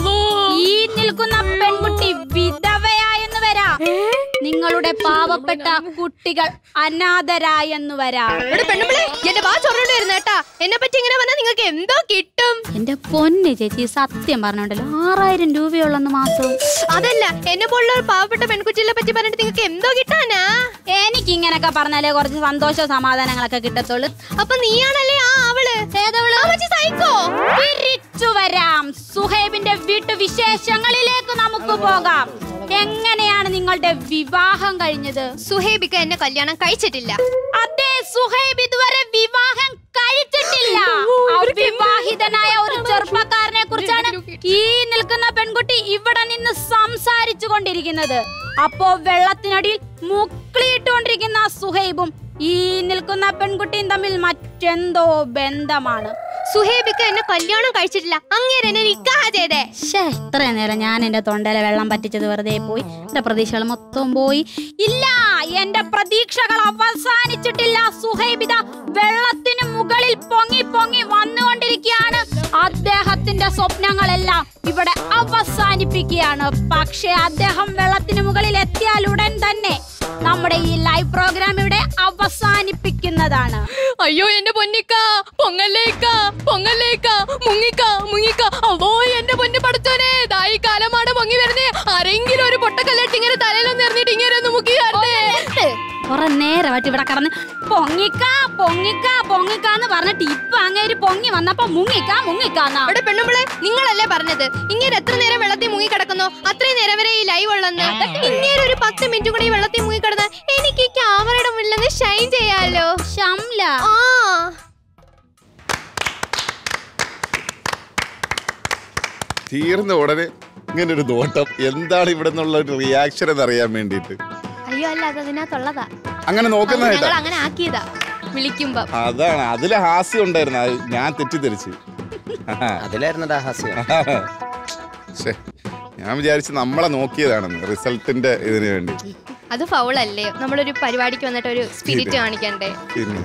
ഈ നിൽക്കുന്ന പെൺകുട്ടി വിധവയായെന്ന് വരാം നിങ്ങളുടെ പാവപ്പെട്ട കുട്ടികൾ അനാഥരായെന്ന് വരാം ഇവിടെ പെണ്ണുമ്പിളെ എന്റെ വാ ചൊറോണ്ട് വരുന്ന കേട്ടാ എന്നെ പറ്റി ഇങ്ങനെ പറഞ്ഞാൽ നിങ്ങൾക്ക് എന്തോ കിട്ടും എന്റെ പൊന്ന് ചേച്ചി സത്യം പറഞ്ഞോണ്ടല്ലോ ആറായിരം രൂപയുള്ളന്ന് മാസം അതല്ല എന്നെ പോലുള്ള ഒരു പാവപ്പെട്ട പെൺകുട്ടികളെ പറ്റി പറഞ്ഞിട്ട് നിങ്ങൾക്ക് എന്തോ കിട്ടാനാ എനിക്ക് ഇങ്ങനൊക്കെ പറഞ്ഞാലേ കുറച്ച് സന്തോഷ സമാധാനങ്ങളൊക്കെ കിട്ടത്തുള്ളൂ അപ്പൊ നീയാണല്ലേ ആ അവള് ഏതവള് സൈക്കോ തിരിച്ചു വരാം സുഹൈബിന്റെ വീട്ടുവിശേഷങ്ങളിലേക്ക് നമുക്ക് പോകാം എങ്ങനെയാണ് നിങ്ങളുടെ വിവാഹം കഴിഞ്ഞത് സുഹേബിക്ക എന്നെ കല്യാണം കഴിച്ചിട്ടില്ല അതെ സുഹൈബ് ഇതുവരെ വിവാഹം കഴിച്ചിട്ടില്ല അവിവാഹിതനായ ഒരു ചെറുപ്പക്കാരനെ കുറിച്ചാണ് ഈ നിൽക്കുന്ന പെൺകുട്ടി ഇവിടെ നിന്ന് സംസാരിച്ചു കൊണ്ടിരിക്കുന്നത് അപ്പോ വെള്ളത്തിനടിയിൽ മുക്കിളിയിട്ടുകൊണ്ടിരിക്കുന്ന സുഹൈബും ഈ നിൽക്കുന്ന പെൺകുട്ടിയും തമ്മിൽ മറ്റെന്തോ ബന്ധമാണ് സുഹേബിക്ക എന്നെ കല്യാണം കഴിച്ചിട്ടില്ല അങ്ങേരെ എന്നെ നിക്കാഹ ചെയ്തേ ശ്ശേ, ഇത്രയും നേരം ഞാൻ എന്റെ തൊണ്ടയിലെ വെള്ളം പറ്റിച്ചത് വെറുതെ പോയി എന്റെ പ്രതീക്ഷകൾ മൊത്തം പോയി ഇല്ല എന്റെ പ്രതീക്ഷകൾ അവസാനിച്ചിട്ടില്ല സുഹൈബിത വെള്ളത്തിന് മുകളിൽ പൊങ്ങി പൊങ്ങി വന്നുകൊണ്ടിരിക്കുകയാണ് അദ്ദേഹത്തിന്റെ സ്വപ്നങ്ങളെല്ലാം ഇവിടെ അവസാനിപ്പിക്കുകയാണ് പക്ഷെ അദ്ദേഹം വെള്ളത്തിന് മുകളിൽ എത്തിയാൽ ഉടൻ തന്നെ നമ്മുടെ ഈ ലൈവ് പ്രോഗ്രാം ഇവിടെ അവസാനിപ്പിക്കുന്നതാണ് അയ്യോ എന്റെ പൊന്നിക്ക പൊങ്ങല്ലേക്ക പൊങ്ങല്ലേക്ക മുങ്ങിക്ക മുങ്ങിക്ക അവോ എന്റെ പൊന്നു പഠിച്ചോനെ ദായി കാലമാണ് പൊങ്ങി വരുന്നേ ആരെങ്കിലും ഒരു പൊട്ടക്കല്ലിട്ട് ഇങ്ങനെ തലയിലൊന്ന് എറിഞ്ഞിട്ട് ഇങ്ങനെ ഒന്ന് മുക്കി വരണേ കുറെ നേരമായിട്ട് ഇവിടെ കടന്ന് പൊങ്ങിക്ക പൊങ്ങിക്ക പൊങ്ങിക്കാന്ന് പറഞ്ഞിട്ട് ഇപ്പൊ അങ്ങേര് പൊങ്ങി വന്നപ്പോ മുങ്ങിക്ക മുങ്ങിക്കാന്നാ അവിടെ പെണ്ണുമ്പളെ നിങ്ങളല്ലേ പറഞ്ഞത് ഇങ്ങനെ എത്ര നേരം വെള്ളത്തിൽ മുങ്ങി കിടക്കുന്നോ അത്രയും നേരം വരെ ഈ ലൈവ് ഉള്ളെന്ന് ഇങ്ങനെ ഒരു പത്ത് മിനിറ്റ് കൂടെ ഈ വെള്ളത്തിൽ മുങ്ങി കിടന്ന് എനിക്ക് ഈ ക്യാമറയുടെ മുന്നിൽ ഷൈൻ ചെയ്യാലോ ഷംല ആ തീർന്ന ഉടനെ ഇങ്ങനെ ഒരു നോട്ടം എന്താണ് ഇവിടെ നിന്നുള്ള ഒരു റിയാക്ഷൻ എന്ന് അറിയാൻ വേണ്ടിയിട്ട് അയ്യോ അല്ല അത് അതിനകത്തുള്ളതാ അങ്ങനെ അത് നോക്കുന്നതായിട്ടാ ഞങ്ങൾ അങ്ങനെ ആക്കിയതാ വിളിക്കുമ്പോ അതാണ് അതിലെ ഹാസ്യം ഉണ്ടായിരുന്നു അത് ഞാൻ തെറ്റിദ്ധരിച്ച് അതിലായിരുന്നടാ ഹാസ്യം ശ്ശെ, ഞാൻ വിചാരിച്ച് നമ്മളെ നോക്കിയതാണെന്ന് റിസൾട്ടിന്റെ ഇതിന് വേണ്ടി അത് ഫൗളല്ലേ നമ്മളൊരു പരിപാടിക്ക് വന്നിട്ട് ഒരു സ്പിരിറ്റ് കാണിക്കണ്ടേ പിന്നെ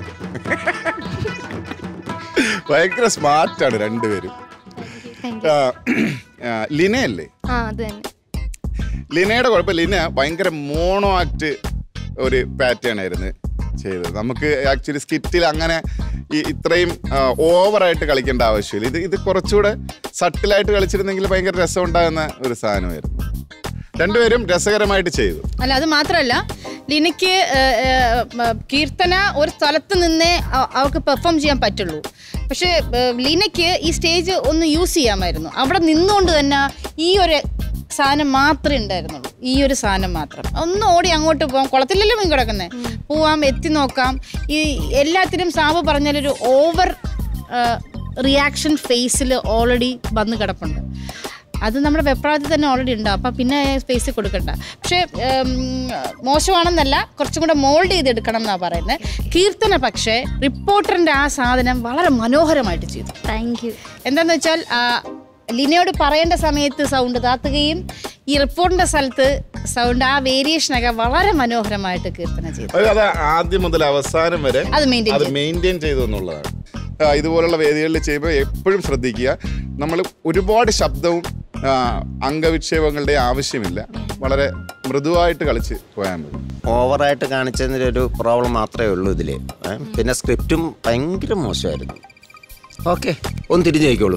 ഭയങ്കര സ്മാർട്ടാണ് രണ്ടുപേരും Thank ആ, ആ, ലിനയല്ലേ ആ അത് തന്നെ ലിനയുടെ കുഴപ്പം ലിന ഭയങ്കര മോണോ ആക്ട് ഒരു പാറ്റേൺ ആയിരുന്നു ചെയ്തത് നമുക്ക് ആക്ച്വലി സ്കിറ്റിൽ അങ്ങനെ ഈ ഇത്രയും ഓവറായിട്ട് കളിക്കേണ്ട ആവശ്യമില്ല ഇത് ഇത് കുറച്ചുകൂടെ സട്ടിലായിട്ട് കളിച്ചിരുന്നെങ്കിൽ ഭയങ്കര രസം ഉണ്ടാകുന്ന ഒരു സാധനമായിരുന്നു രണ്ടുപേരും രസകരമായിട്ട് ചെയ്തു അല്ല അത് മാത്രമല്ല ലിനയ്ക്ക് ഏഹ്, ഏഹ്, മ- കീർത്തന ഒരു സ്ഥലത്ത് നിന്നേ അ- അവൾക്ക് പെർഫോം ചെയ്യാൻ പറ്റുള്ളൂ പക്ഷേ ഏഹ്, ലിനയ്ക്ക് ഈ സ്റ്റേജ് ഒന്ന് യൂസ് ചെയ്യാമായിരുന്നു അവിടെ നിന്നുകൊണ്ട് തന്നെ ഈ ഒരു സാധനം മാത്രമേ ഉണ്ടായിരുന്നുള്ളൂ ഈ ഒരു സാധനം മാത്രം ഒന്ന് ഓടി അങ്ങോട്ട് പോകാം കുളത്തിലല്ലേ മീൻ കിടക്കുന്നത് പോവാം എത്തി നോക്കാം ഈ എല്ലാത്തിനും സാബ് പറഞ്ഞാലൊരു ഓവർ റിയാക്ഷൻ ഫേസിൽ ഓൾറെഡി വന്ന് കിടപ്പുണ്ട് അത് നമ്മുടെ വെപ്രാളത്തിൽ തന്നെ ഓൾറെഡി ഉണ്ട് അപ്പം പിന്നെ സ്പേസ് കൊടുക്കണ്ട പക്ഷേ ഉം, മോശമാണെന്നല്ല കുറച്ചും കൂടെ മോൾഡ് ചെയ്തെടുക്കണം എന്നാണ് പറയുന്നത് കീർത്തന പക്ഷേ റിപ്പോർട്ടറിൻ്റെ ആ സാധനം വളരെ മനോഹരമായിട്ട് ചെയ്തു താങ്ക് യു എന്താന്ന് വെച്ചാൽ ആ, ലിനയോട് പറയേണ്ട സമയത്ത് സൗണ്ട് താത്തുകയും ഈ റിപ്പോർട്ടിൻ്റെ സ്ഥലത്ത് സൗണ്ട് ആ വേരിയേഷനൊക്കെ വളരെ മനോഹരമായിട്ട് കീർത്തന ചെയ്തു അത് അത് ആദ്യം മുതൽ അവസാനം വരെ അത് മെയിൻറ്റെയിൻ അത് ചെയ്തു മെയിൻറ്റെയിൻ ചെയ്തു എന്നുള്ളതാണ് ആ, ഇതുപോലുള്ള വേദികളിൽ ചെയ്യുമ്പോൾ എപ്പോഴും ശ്രദ്ധിക്കുക നമ്മൾ ഒരുപാട് ശബ്ദവും ആ, അംഗവിക്ഷേപങ്ങളുടെ ആവശ്യമില്ല വളരെ മൃദുവായിട്ട് കളിച്ച് പോയാൽ മതി ഓവറായിട്ട് കാണിച്ചതിൻ്റെ ഒരു പ്രോബ്ലം മാത്രമേ ഉള്ളൂ ഇതിൽ പിന്നെ സ്ക്രിപ്റ്റും ഭയങ്കര മോശമായിരുന്നു ഓക്കെ ഒന്ന് തിരിഞ്ഞു നോക്കിക്കോളൂ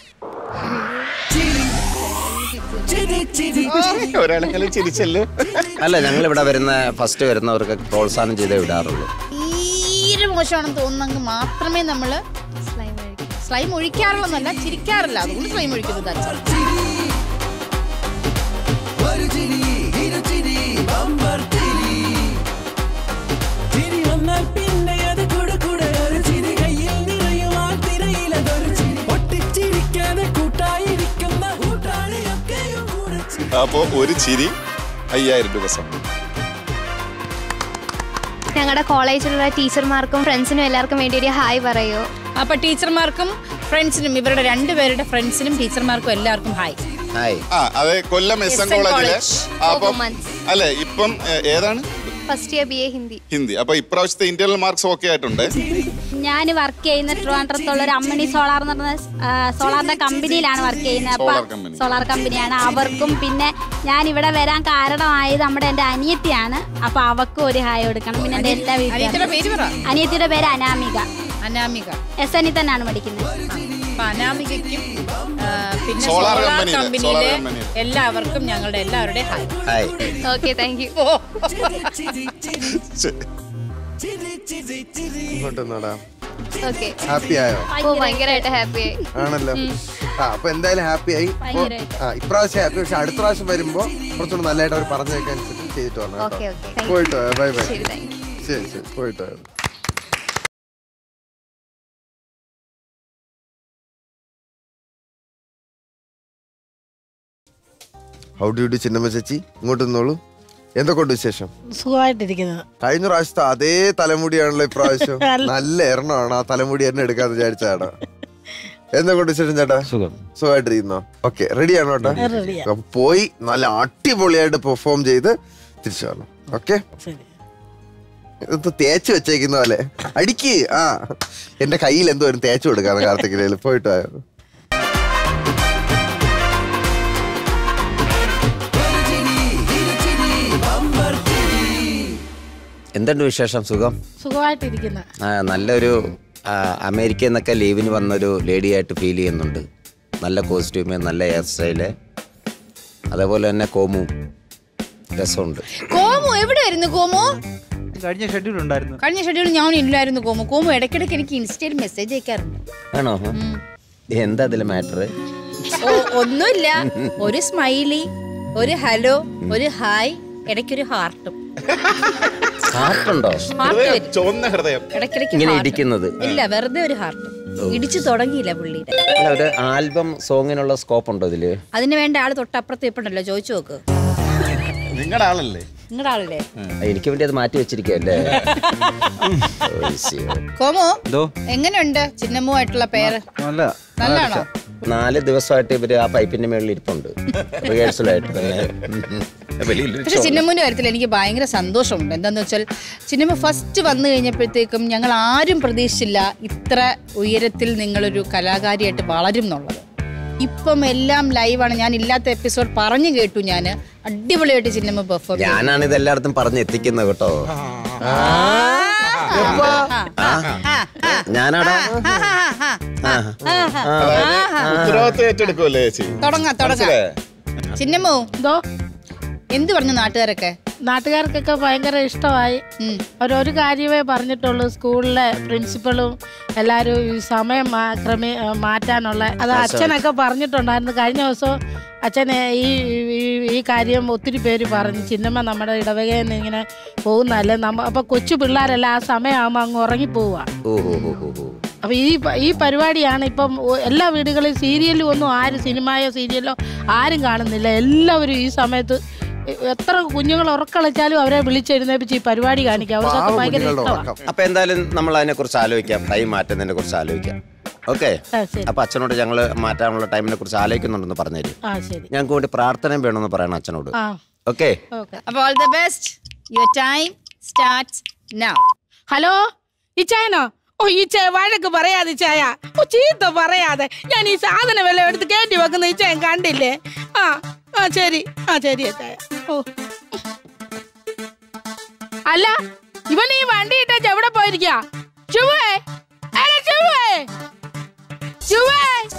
ഒരാളെങ്കിലും ചിരിച്ചല്ലോ അല്ല ഞങ്ങൾ ഇവിടെ വരുന്ന ഫസ്റ്റ് വരുന്നവർക്ക് പ്രോത്സാഹനം ചെയ്തേ വിടാറുള്ളൂ തീരെ മോശമാണെന്ന് തോന്നുന്നെങ്കിൽ മാത്രമേ നമ്മൾ സ്ലൈം കഴിക്കും സ്ലൈം ഒഴിക്കാറുള്ളതല്ല ചിരിക്കാറില്ല അതുകൊണ്ട് സ്ലൈം ഒഴിക്കുന്നത് അച്ഛൻ ഒരു ചിരി ഇരുചിരി ബമ്പർ ചിരി ചിരി വന്നാൽ പിന്നെ അത് കൂടെ കൂടെ ഒരു ചിരി കയ്യിൽ നിറയുവാൻ തിരയിലതൊരു ചിരി പൊട്ടിച്ചിരിക്കാതെ കൂട്ടായിരിക്കുന്ന കൂട്ടാളിയൊക്കെയും കൂടെ ചിരി അപ്പോൾ ഒരു ചിരി അയ്യായിരം രൂപ സമ്മാനം ഞങ്ങളുടെ കോളേജിലുള്ള ടീച്ചർമാർക്കും ഫ്രണ്ട്സിനും എല്ലാവർക്കും വേണ്ടി ഒരു ഹായ് പറയോ അപ്പൊ ടീച്ചർമാർക്കും ഫ്രണ്ട്സിനും ഇവരുടെ രണ്ടുപേരുടെ ഫ്രണ്ട്സിനും ടീച്ചർമാർക്കും എല്ലാവർക്കും ഹായ് ഹായ് ആ അതെ കൊല്ലം എസ് എൻ SN കോളേജിലെ കോളേജ്. അപ്പം Women's. അല്ലേ ഇപ്പം ഏ, ഏതാണ് first year B A Hindi Hindi അപ്പൊ ഇപ്രാവശ്യത്തെ ഇന്റർണൽ മാർക്സ് ഓക്കെ ആയിട്ടുണ്ട് ഞാൻ വർക്ക് ചെയ്യുന്ന ട്രിവാൻഡ്രത്തുള്ള ഒരു അമ്മണി സോളാർ എന്ന് പറഞ്ഞ സോളാറിന്റെ കമ്പനിയിലാണ് വർക്ക് ചെയ്യുന്നത് അപ്പൊ Solar company. സോളാർ കമ്പനിയാണ് അവർക്കും പിന്നെ ഞാൻ ഇവിടെ വരാൻ കാരണമായത് നമ്മുടെ എന്റെ അനിയത്തിയാണ് അപ്പൊ അവക്കും ഒരു ഹായ് കൊടുക്കണം പിന്നെ എന്റെ എല്ലാ അനിയത്തിയുടെ വീട്ടിലും പേര് പറ അനിയത്തിയുടെ പേര് അനാമിക അനാമിക എസ് എൻ തന്നെയാണ് പഠിക്കുന്നത് അപ്പൊ അനാമികയ്ക്കും ആ, പിന്നെ Solar സോളാർ company യിലെ, കമ്പനിയിലെ Solar company യിലെ. എല്ലാവർക്കും ഞങ്ങളുടെ എല്ലാവരുടെയും hi hi okay thank you ഇങ്ങോട്ടൊന്നോടാ ഓക്കെ ഹാപ്പി ആയോ ഓ ഭയങ്കരമായിട്ട് ഹാപ്പി ആയി ആണല്ലോ ആ അപ്പൊ എന്തായാലും ഹാപ്പി ആയി ഇപ്പൊ- ഭയങ്കരായിട്ട്. ആ ഇപ്രാവശ്യം ഹാപ്പി പക്ഷെ അടുത്ത പ്രാവശ്യം വരുമ്പോ കുറച്ചുകൂടി നല്ലതായിട്ട് അവർ പറഞ്ഞേക്കാൻ അനുസരിച്ച് ചെയ്തിട്ട് വരണം ഓക്കെ കേട്ടോ. ഓക്കെ താങ്ക് യു പോയിട്ടോ ബൈ ബൈ ശരി താങ്ക് യു ശരി ശരി പോയിട്ടോ ഹൗ ഡു ഡു ചിന്നമ്മ ചേച്ചി ഇങ്ങോട്ട് നിന്നോളൂ എന്തൊക്കെയുണ്ട് വിശേഷം സുഖമായിട്ടിരിക്കുന്നത് കഴിഞ്ഞ പ്രാവശ്യത്തെ അതേ തലമുടിയാണല്ലോ ഇപ്രാവശ്യം നല്ല എണ്ണമാണ് ആ തലമുടി എന്നെ എടുക്കാന്ന് വിചാരിച്ചാണ് എന്തൊക്കെയുണ്ട് വിശേഷം ചേട്ടാ സുഖം സുഖമായിട്ടിരിക്കുന്നോ ഓക്കെ റെഡി ആണോ ചേട്ടാ റെഡിയാ അപ്പൊ പോയി നല്ല അടിപൊളിയായിട്ട് പെർഫോം ചെയ്ത് തിരിച്ചു വരണം ഓക്കെ ശരി ഇത് തേച്ച് വെച്ചേക്കുന്ന പോലെ അടിക്ക് ആ എന്റെ കയ്യിൽ എന്തോ ഒരു തേച്ച് കൊടുക്കാന്ന് കാർത്തികയില് പോയിട്ട് വായോ. എന്തുണ്ട് വിശേഷം സുഖം സുഖമായിട്ടിരിക്കുന്ന ആ, നല്ലൊരു ആ, അമേരിക്കയിൽ നിന്നൊക്കെ ലീവിന് വന്നൊരു ലേഡിയായിട്ട് ഫീൽ ചെയ്യുന്നുണ്ട് നല്ല കോസ്റ്റ്യൂമ് നല്ല ഹെയർ സ്റ്റൈല് അതേപോലെ തന്നെ കോമു രസമുണ്ട് കോമു എവിടെയായിരുന്നു കോമു കഴിഞ്ഞ ഷെഡ്യൂൾ ഉണ്ടായിരുന്നു കഴിഞ്ഞ ഷെഡ്യൂൾ ഞാൻ ഇല്ലായിരുന്നു കോമു കോമു ഇടയ്ക്കിടയ്ക്ക് എനിക്ക് ഇൻസ്റ്റയിൽ മെസ്സേജ് അയക്കാറുണ്ട് ആണോ എന്താ അതിലെ മാറ്റർ ഓ- ഒന്നുമില്ല ഒരു സ്മൈലി ഒരു ഹലോ ഒരു ഹായ് ഇടയ്ക്കൊരു ഹാർട്ടും ഹാർട്ടുണ്ടോ ഹാർട്ട് വരും ചുവന്ന ഹൃദയം ഇടയ്ക്കിടയ്ക്ക് ഇങ്ങനെ heart. ഇടിക്കുന്നത് ഇല്ല വെറുതെ ഒരു ഹാർട്ടും ഇടിച്ചു തുടങ്ങിയില്ല പുള്ളിയുടെ അല്ല ഒരു ആൽബം സോങ്ങിനുള്ള സ്കോപ്പ് ഉണ്ടോ ഇതില് അതിന് വേണ്ട ആള് തൊട്ടപ്പുറത്ത് ഇപ്പുണ്ടല്ലോ ചോദിച്ചു നോക്ക് നിങ്ങളുടെ ആളല്ലേ നിങ്ങളുടെ ആളല്ലേ എനിക്ക് വേണ്ടി അത് മാറ്റി വെച്ചിരിക്കല്ലേ കോമു എന്തോ എങ്ങനെയുണ്ട് ചിന്നമ്മുമായിട്ടുള്ള പേര് നല്ല നല്ലതാണോ നാല് ദിവസമായിട്ട് ഇവര് ആ പൈപ്പിന്റെ മേളിൽ ഇരിപ്പുണ്ട് റിഹേഴ്സലായിട്ട് തന്നെ വെളിയിലൊരു പക്ഷെ ചോ- ചിന്നമ്മുന്റെ കാര്യത്തിൽ എനിക്ക് ഭയങ്കര സന്തോഷമുണ്ട് എന്താന്ന് വെച്ചാൽ ചിന്നമ്മ ഫസ്റ്റ് വന്നു കഴിഞ്ഞപ്പോഴത്തേക്കും ഞങ്ങൾ ആരും പ്രതീക്ഷിച്ചില്ല ഇത്ര ഉയരത്തിൽ നിങ്ങളൊരു കലാകാരിയായിട്ട് വളരും എന്നുള്ളത് ഇപ്പം എല്ലാം ലൈവാണ് ഞാൻ ഇല്ലാത്ത എപ്പിസോഡ് പറഞ്ഞു കേട്ടു ഞാൻ അടിപൊളിയായിട്ട് ചിന്നമ്മ പെർഫോം ഞാനാണ് ഇത് എല്ലായിടത്തും പറഞ്ഞ് എത്തിക്കുന്നത് കേട്ടോ ഞാനാടാ ആ. ഉത്തരവാദിത്വം ഏറ്റെടുക്കുമല്ലേ ചേച്ചി തുടങ്ങാം തുടങ്ങാം മനസ്സിലായോ? ചിന്നമ്മോ എന്തോ എന്ത് പറഞ്ഞു നാട്ടുകാരൊക്കെ നാട്ടുകാർക്കൊക്കെ ഭയങ്കര ഇഷ്ടമായി ഉം. അവരൊരു കാര്യമേ പറഞ്ഞിട്ടുള്ളൂ സ്കൂളിലെ പ്രിൻസിപ്പളും എല്ലാവരും ഈ സമയം മാ- ക്രമീ മാറ്റാനുള്ള അത് അച്ഛനൊക്കെ പറഞ്ഞിട്ടുണ്ടായിരുന്നു കഴിഞ്ഞ ദിവസം അച്ഛനെ ഈ ഈ- ഈ കാര്യം ഒത്തിരി പേര് പറഞ്ഞു ചിന്നമ്മ നമ്മുടെ ഇടവകയിൽ നിന്ന് ഇങ്ങനെ പോകുന്നതല്ലേ നമ്മ അപ്പൊ കൊച്ചു പിള്ളേരെല്ലാം ആ സമയമാകുമ്പോൾ അങ്ങ് ഉറങ്ങിപ്പോവുക ഓ ഓ ഓ ഓ ഓ അപ്പൊ ഈ പ- ഈ പരിപാടിയാണ് ഇപ്പം ഒ- എല്ലാ വീടുകളിലും സീരിയലും ഒന്നും ആരും സിനിമയോ സീരിയലോ ആരും കാണുന്നില്ല എല്ലാവരും ഈ സമയത്ത് എ- എത്ര കുഞ്ഞുങ്ങൾ ഉറക്കളിച്ചാലും അവരെ വിളിച്ചെഴുന്നേപ്പിച്ച് ഈ പരിപാടി കാണിക്കാം അവർക്കൊക്കെ പാവം ഭയങ്കര കുഞ്ഞുങ്ങളുടെ ഇഷ്ടമാണ് ഉറക്കം അപ്പൊ എന്തായാലും നമ്മൾ അതിനെ കുറിച്ച് ആലോചിക്കാം ടൈം മാറ്റുന്നതിനെ കുറിച്ച് ആലോചിക്കാം ഓക്കെ ആ ശരി അപ്പൊ അച്ഛനോട് ഞങ്ങൾ മാറ്റാനുള്ള ടൈമിനെ കുറിച്ച് ആലോചിക്കുന്നുണ്ടെന്ന് പറഞ്ഞുതരും ആ ശരി ഞങ്ങൾക്ക് വേണ്ടി പ്രാർത്ഥനയും വേണമെന്ന് പറയണം അച്ഛനോട് ആ ഓക്കെ ഓക്കെ അപ്പോൾ all the best your time starts now hello ഈ ചായനോ ഓ ഈ ചായ വഴക്ക് പറയാതെ ചായ ഓ ചീത്ത പറയാതെ ഞാൻ ഈ സാധനം വല്ലതും എടുത്ത് കയറ്റി വെക്കുന്ന ഈ ചായ കണ്ടില്ലേ ആ ആ ശരി ആ ശരി ചായ ഓ അല്ല ഇവൻ ഈ വണ്ടി ഇട്ടേച്ച് എവിടെ പോയിരിക്കാ ചുവേ അല്ല ചുവേ ചുവേ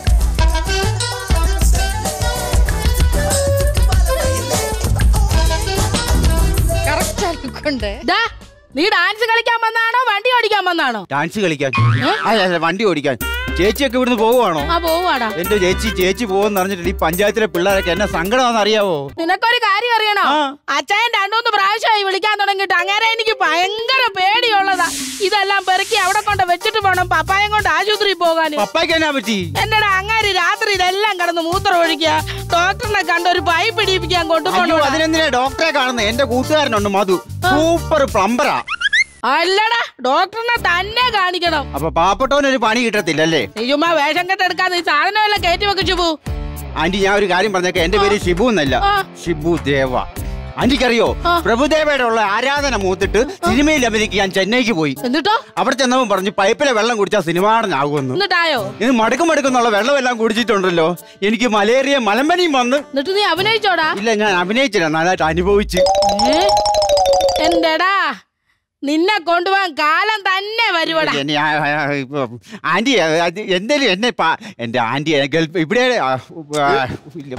കറക്റ്റ് ആയിക്കൊണ്ട് ദാ, നീ ഡാൻസ് കളിക്കാൻ വന്നാണോ വണ്ടി ഓടിക്കാൻ വന്നാണോ ഡാൻസ് കളിക്കാൻ അല്ല അല്ല വണ്ടി ഓടിക്കാൻ ചേച്ചിയൊക്കെ ഇവിടുന്ന് പോവുകയാണോ ആ പോവാടാ എന്റെ ചേച്ചി ചേച്ചി പോകുമെന്ന് അറിഞ്ഞിട്ട് ഈ പഞ്ചായത്തിലെ പിള്ളേരൊക്കെ എന്നെ സങ്കടമാണെന്ന് അറിയാവോ നിനക്കൊരു കാര്യം അറിയണോ ആ. അച്ഛൻ രണ്ടൂന്ന് പ്രാവശ്യമായി വിളിക്കാൻ തുടങ്ങിയിട്ട് അങ്ങനെ എനിക്ക് ഭയങ്കര പേടിയുള്ളതാ ഇതെല്ലാം പെറുക്കി അവിടെ കൊണ്ട് വെച്ചിട്ട് പോണം പപ്പായം കൊണ്ട് ആശുപത്രിയിൽ പോകാൻ പപ്പായ്ക്ക് എന്നാ പറ്റി എന്റെടാ അങ്ങാര് രാത്രി ഇതെല്ലാം കിടന്ന് മൂത്രം ഒഴിക്കുക ഡോക്ടറിനെ കണ്ട് ഒരു പൈപ്പ് ഇടിപ്പിക്കാൻ അയ്യോ കൊണ്ടുപോകണം അതിനെന്തിനാ ഡോക്ടറെ കാണുന്നത് എന്റെ കൂട്ടുകാരനുണ്ട് മധു സൂപ്പർ പ്ലംബറാ അല്ലടാ ഡോക്ടറിനെ തന്നെ കാണിക്കണം അപ്പൊ പാവപ്പെട്ടവനൊരു പണി കിട്ടത്തില്ലല്ലേ നീ ചുമ്മാ വേഷം കെട്ടെടുക്കാതെ ഈ സാധനം എല്ലാം കയറ്റി വെക്കിച്ചു പോ ആന്റി ഞാൻ ഒരു കാര്യം പറഞ്ഞേക്കാം എന്റെ പേര് ഷിബു എന്നല്ല ആ. ഷിബു ദേവ ആന്റിക്കറിയോ ആ. പ്രഭുദേവയുടെ ഉള്ള ആരാധന മൂത്തിട്ട് സിനിമയിൽ അഭിനയിക്കാൻ ചെന്നൈക്ക് പോയി എന്നിട്ടോ അവിടെ ചെന്നവൻ പറഞ്ഞു പൈപ്പിലെ വെള്ളം കുടിച്ചാൽ സിനിമാടനാകുമെന്ന് എന്നിട്ടായോ ഇത് മടുക്കും മടുക്കുന്നുള്ള വെള്ളമെല്ലാം കുടിച്ചിട്ടുണ്ടല്ലോ എനിക്ക് മലേറിയ മലമ്പനിയും വന്ന് എന്നിട്ട് നീ അഭിനയിച്ചോടാ ഇല്ല ഞാൻ അഭിനയിച്ചില്ല നന്നായിട്ട് അനുഭവിച്ച് ഏ? എന്റെടാ നിന്നെ കൊണ്ടുപോകാൻ കാലം തന്നെ വരുവടാ എന്നെ ആ- ആ- ഇപ്പൊ ആന്റി അത് എന്തേലും എന്നെ പാ- എന്റെ ആന്റി ഗൾഫ് ഇവിടെ ആ, ആ, ഇല്ല.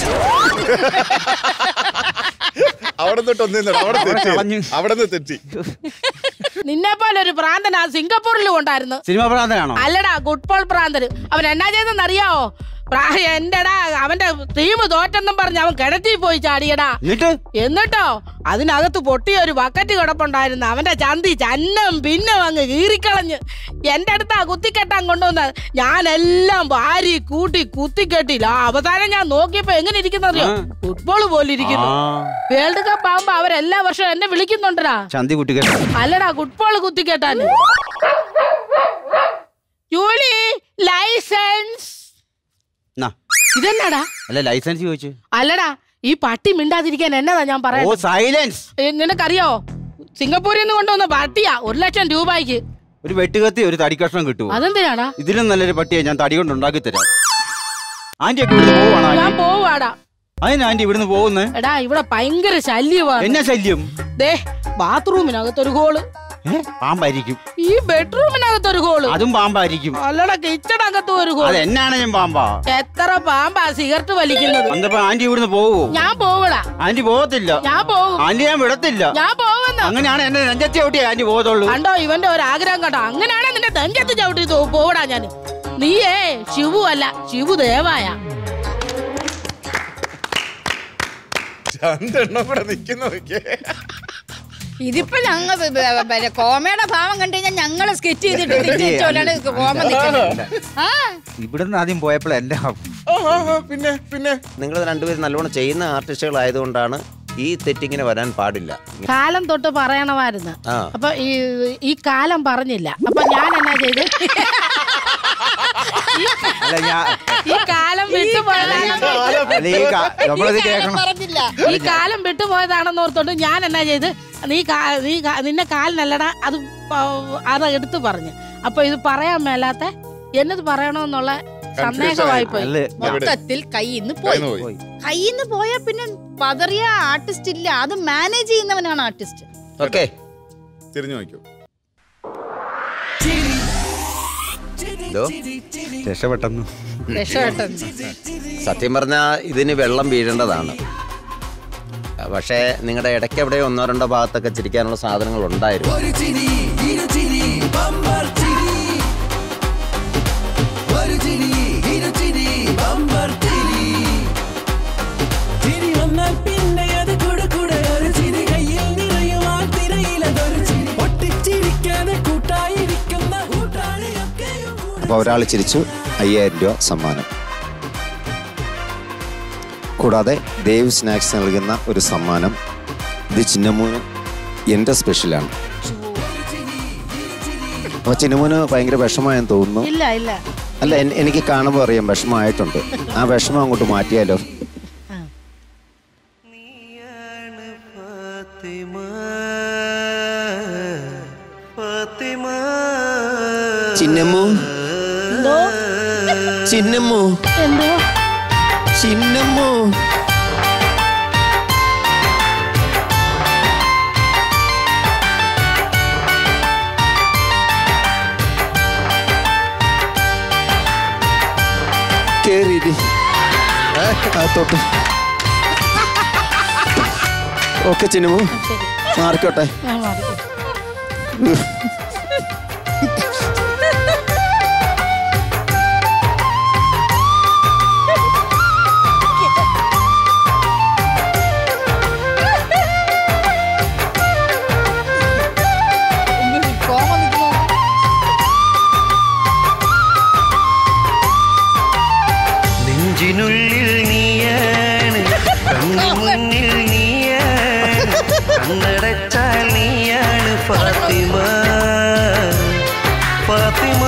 അവിടെ തൊട്ട് ഒന്നിന്നു അവിടെ തെറ്റി കളഞ്ഞു. അവിടെ നിന്ന് തെറ്റി നിന്നെ പോലെ ഒരു പ്രാന്തൻ ആ സിംഗപ്പൂരിലും ഉണ്ടായിരുന്നു സിനിമ ഭ്രാന്തനാണോ അല്ലടാ ഗുഡ്പോൾ പ്രാന്തന് അവൻ എന്നാ ചെയ്തെന്ന് അറിയാവോ പ്രായ എന്റെടാ അവന്റെ ടീം തോറ്റെന്നും പറഞ്ഞ് അവൻ കിടത്തി പോയി ചാടിയടാ എന്നിട്ട് എന്നിട്ടോ അതിനകത്ത് പൊട്ടിയ ഒരു ബക്കറ്റ് കിടപ്പുണ്ടായിരുന്നു അവന്റെ ചന്തി ചന്നം പിന്നം അങ്ങ് കീറിക്കളഞ്ഞ് എന്റെ അടുത്താ കുത്തിക്കെട്ടാൻ കൊണ്ടുവന്നത് ഞാനെല്ലാം ഭാരി കൂട്ടി കുത്തിക്കെട്ടില്ല അവസാനം ഞാൻ നോക്കിയപ്പോ എങ്ങനെ ഇരിക്കുന്നറിയോ ആ. ഫുട്ബോൾ പോലെ ഇരിക്കുന്നു ആ, വേൾഡ് കപ്പ് ആവുമ്പോ അവരെല്ലാ വർഷവും എന്നെ വിളിക്കുന്നുണ്ടടാ ചന്തി കുട്ടികൾ അല്ലടാ ഫുട്ബോൾ കുത്തിക്കെട്ടാൻ ജോലി ലൈസൻസ് എന്നാ, ഇതെന്നാടാ അല്ല ലൈസൻസ് ചോദിച്ചു അല്ലടാ ഈ പട്ടി മിണ്ടാതിരിക്കാൻ എന്നതാ ഞാൻ ഓ പറയാ സൈലൻസ് നിനക്കറിയോ സിംഗപ്പൂരിൽ നിന്ന് കൊണ്ടുവന്ന പട്ടിയാ ഒരു ലക്ഷം രൂപയ്ക്ക് ഒരു വെട്ടുകത്തി ഒരു തടി കഷ്ണം കിട്ടുമോ അതെന്തിനാടാ ഇതിലും നല്ലൊരു പട്ടിയെ ഞാൻ തടി കൊണ്ട് ഉണ്ടാക്കി തരാം ആന്റി ഒക്കെ ഇവിടുന്ന് പോവാണ് ഞാൻ ആന്റി പോവാടാ അതിന് ആന്റി ഇവിടുന്ന് പോകുന്നേ എടാ ഇവിടെ ഭയങ്കര ശല്യമാണ് എന്നെ ശല്യം ദേ ബാത്റൂമിനകത്തൊരു ഹോള് ഏ? പാമ്പായിരിക്കും ഈ ബെഡ്റൂമിനകത്ത് ഒരു ഹോള് അതും പാമ്പായിരിക്കും അല്ലടാ കിച്ചണകത്ത് ഒരു അത് ഹോള് എന്നാണെങ്കിലും പാമ്പാ എത്ര പാമ്പാ സിഗരറ്റ് വലിക്കുന്നത് അന്നപ്പോ ആന്റി ഇവിടുന്ന് പോവോ ഞാൻ പോവടാ ആന്റി പോകത്തില്ല ഞാൻ പോകും ആന്റി ഞാൻ വിടത്തില്ല ഞാൻ പോവുന്നു അങ്ങനെയാണ് എന്നെ നെഞ്ചത്തി ചവിട്ടി ആന്റി പോകത്തുള്ളൂ കണ്ടോ ഇവന്റെ ഒരു ആഗ്രഹം കണ്ടോ അങ്ങനെയാണെ നിന്റെ നെഞ്ചത്ത് ചവിട്ടി തോ- പോവടാ ഞാൻ നീയേ ശിവു അല്ല ശിവു ദേവായ രണ്ടെണ്ണം കൂടെ നിക്കുന്ന നോക്കിയേ ഇതിപ്പോ ഞങ്ങൾ കോമയുടെ ഭാവം കണ്ടു കഴിഞ്ഞാൽ ഞങ്ങള് സ്കെച്ച് ചെയ്തിട്ട് തിരിച്ചോലാണ് കോമ നിൽക്കുന്നത് ആ ഇവിടുന്ന് ആദ്യം പോയപ്പോൾ എന്റെ പിന്നെ പിന്നെ നിങ്ങൾ രണ്ടുപേരും നല്ലോണം ചെയ്യുന്ന ആർട്ടിസ്റ്റുകളായതുകൊണ്ടാണ് ഈ തെറ്റിങ്ങനെ വരാൻ പാടില്ല കാലം തൊട്ട് പറയണമായിരുന്നു ആ അപ്പൊ ഈ ഈ കാലം പറഞ്ഞില്ല അപ്പൊ ഞാൻ എന്നാ ചെയ്ത് അല്ല ഞാൻ ഈ കാലം വിട്ടുപോയതാണ് അല്ല ഈ കാ- നമ്മളിത് കേൾക്കണം പറഞ്ഞില്ല ഈ കാലം വിട്ടുപോയതാണെന്ന് ഓർത്തോണ്ട് ഞാൻ എന്നാ ചെയ്ത് നീ കാ- നീ കാ- നിന്നെ കാലിനല്ലടാ അത് പ- അത് എടുത്തു പറഞ്ഞു അപ്പൊ ഇത് പറയാൻ മേലാത്ത എന്നത് പറയണോന്നുള്ള സന്ദേഹമായി പോയി അല്ല മൊത്തത്തിൽ കയ്യിന്ന് പോയി കയ്യിന്ന് പോയി കയ്യിന്ന് പോയാ പിന്നെ പതറിയ ആർട്ടിസ്റ്റ് ഇല്ല അത് മാനേജ് ചെയ്യുന്നവനാണ് ആർട്ടിസ്റ്റ് ഓക്കെ തിരിഞ്ഞു നോക്കൂ ഇതോ രക്ഷപ്പെട്ടെന്നു രക്ഷപ്പെട്ടത് സത്യം പറഞ്ഞാൽ ഇതിന് വെള്ളം വീഴേണ്ടതാണ് പക്ഷേ നിങ്ങളുടെ ഇടയ്ക്ക് എവിടെ ഒന്നോ രണ്ടോ ഭാഗത്തൊക്കെ ചിരിക്കാനുള്ള സാധനങ്ങൾ ഉണ്ടായിരുന്നു ഒരു ചിരി ഇരു ചിരി ബമ്പർ ചിരി ഒരു ചിരി ഇരു ചിരി ബമ്പർ ചിരി ചിരി വന്നാൽ പിന്നെ അത് കൂടെ കൂടെ ഒരു ചിരി കയ്യിൽ നിറയുവാൻ തിരയിലതൊരു ചിരി ഒട്ടിച്ചിരിക്കാതെ കൂട്ടായിരിക്കുന്ന കൂട്ടാളിയൊക്കെയും കൂടെ അപ്പോൾ ഒരാൾ ചിരിച്ചു അയ്യായിരം രൂപ സമ്മാനം കൂടാതെ ദേവ് സ്നാക്സ് നൽകുന്ന ഒരു സമ്മാനം ഇത് ചിന്നമൂന് എൻ്റെ സ്പെഷ്യലാണ് അപ്പോൾ ചിന്നമൂന് ഭയങ്കര വിഷമമായെന്ന് തോന്നുന്നു ഇല്ല ഇല്ല അല്ല എൻ- എനിക്ക് കാണുമ്പോൾ അറിയാം വിഷമമായിട്ടുണ്ട് ആ വിഷമം അങ്ങോട്ട് മാറ്റിയാലോ ചിന്നമ്മു എന്തോ ചിന്നമ്മു എന്തോ ചിന്നമ്മു കേറിയിരി അകത്തോട്ട് ഓക്കെ ചിന്നമ്മു മാറിക്കോട്ടെ ഞാൻ മാറി കോമ നിൽക്കുന്നു നെഞ്ചിനുള്ളിൽ നീയാണ് കണ്ണു മുന്നിൽ നീയാണ് കണ്ണടച്ചാൽ നീയാണ് ഫാത്തിമ ഫാത്തിമ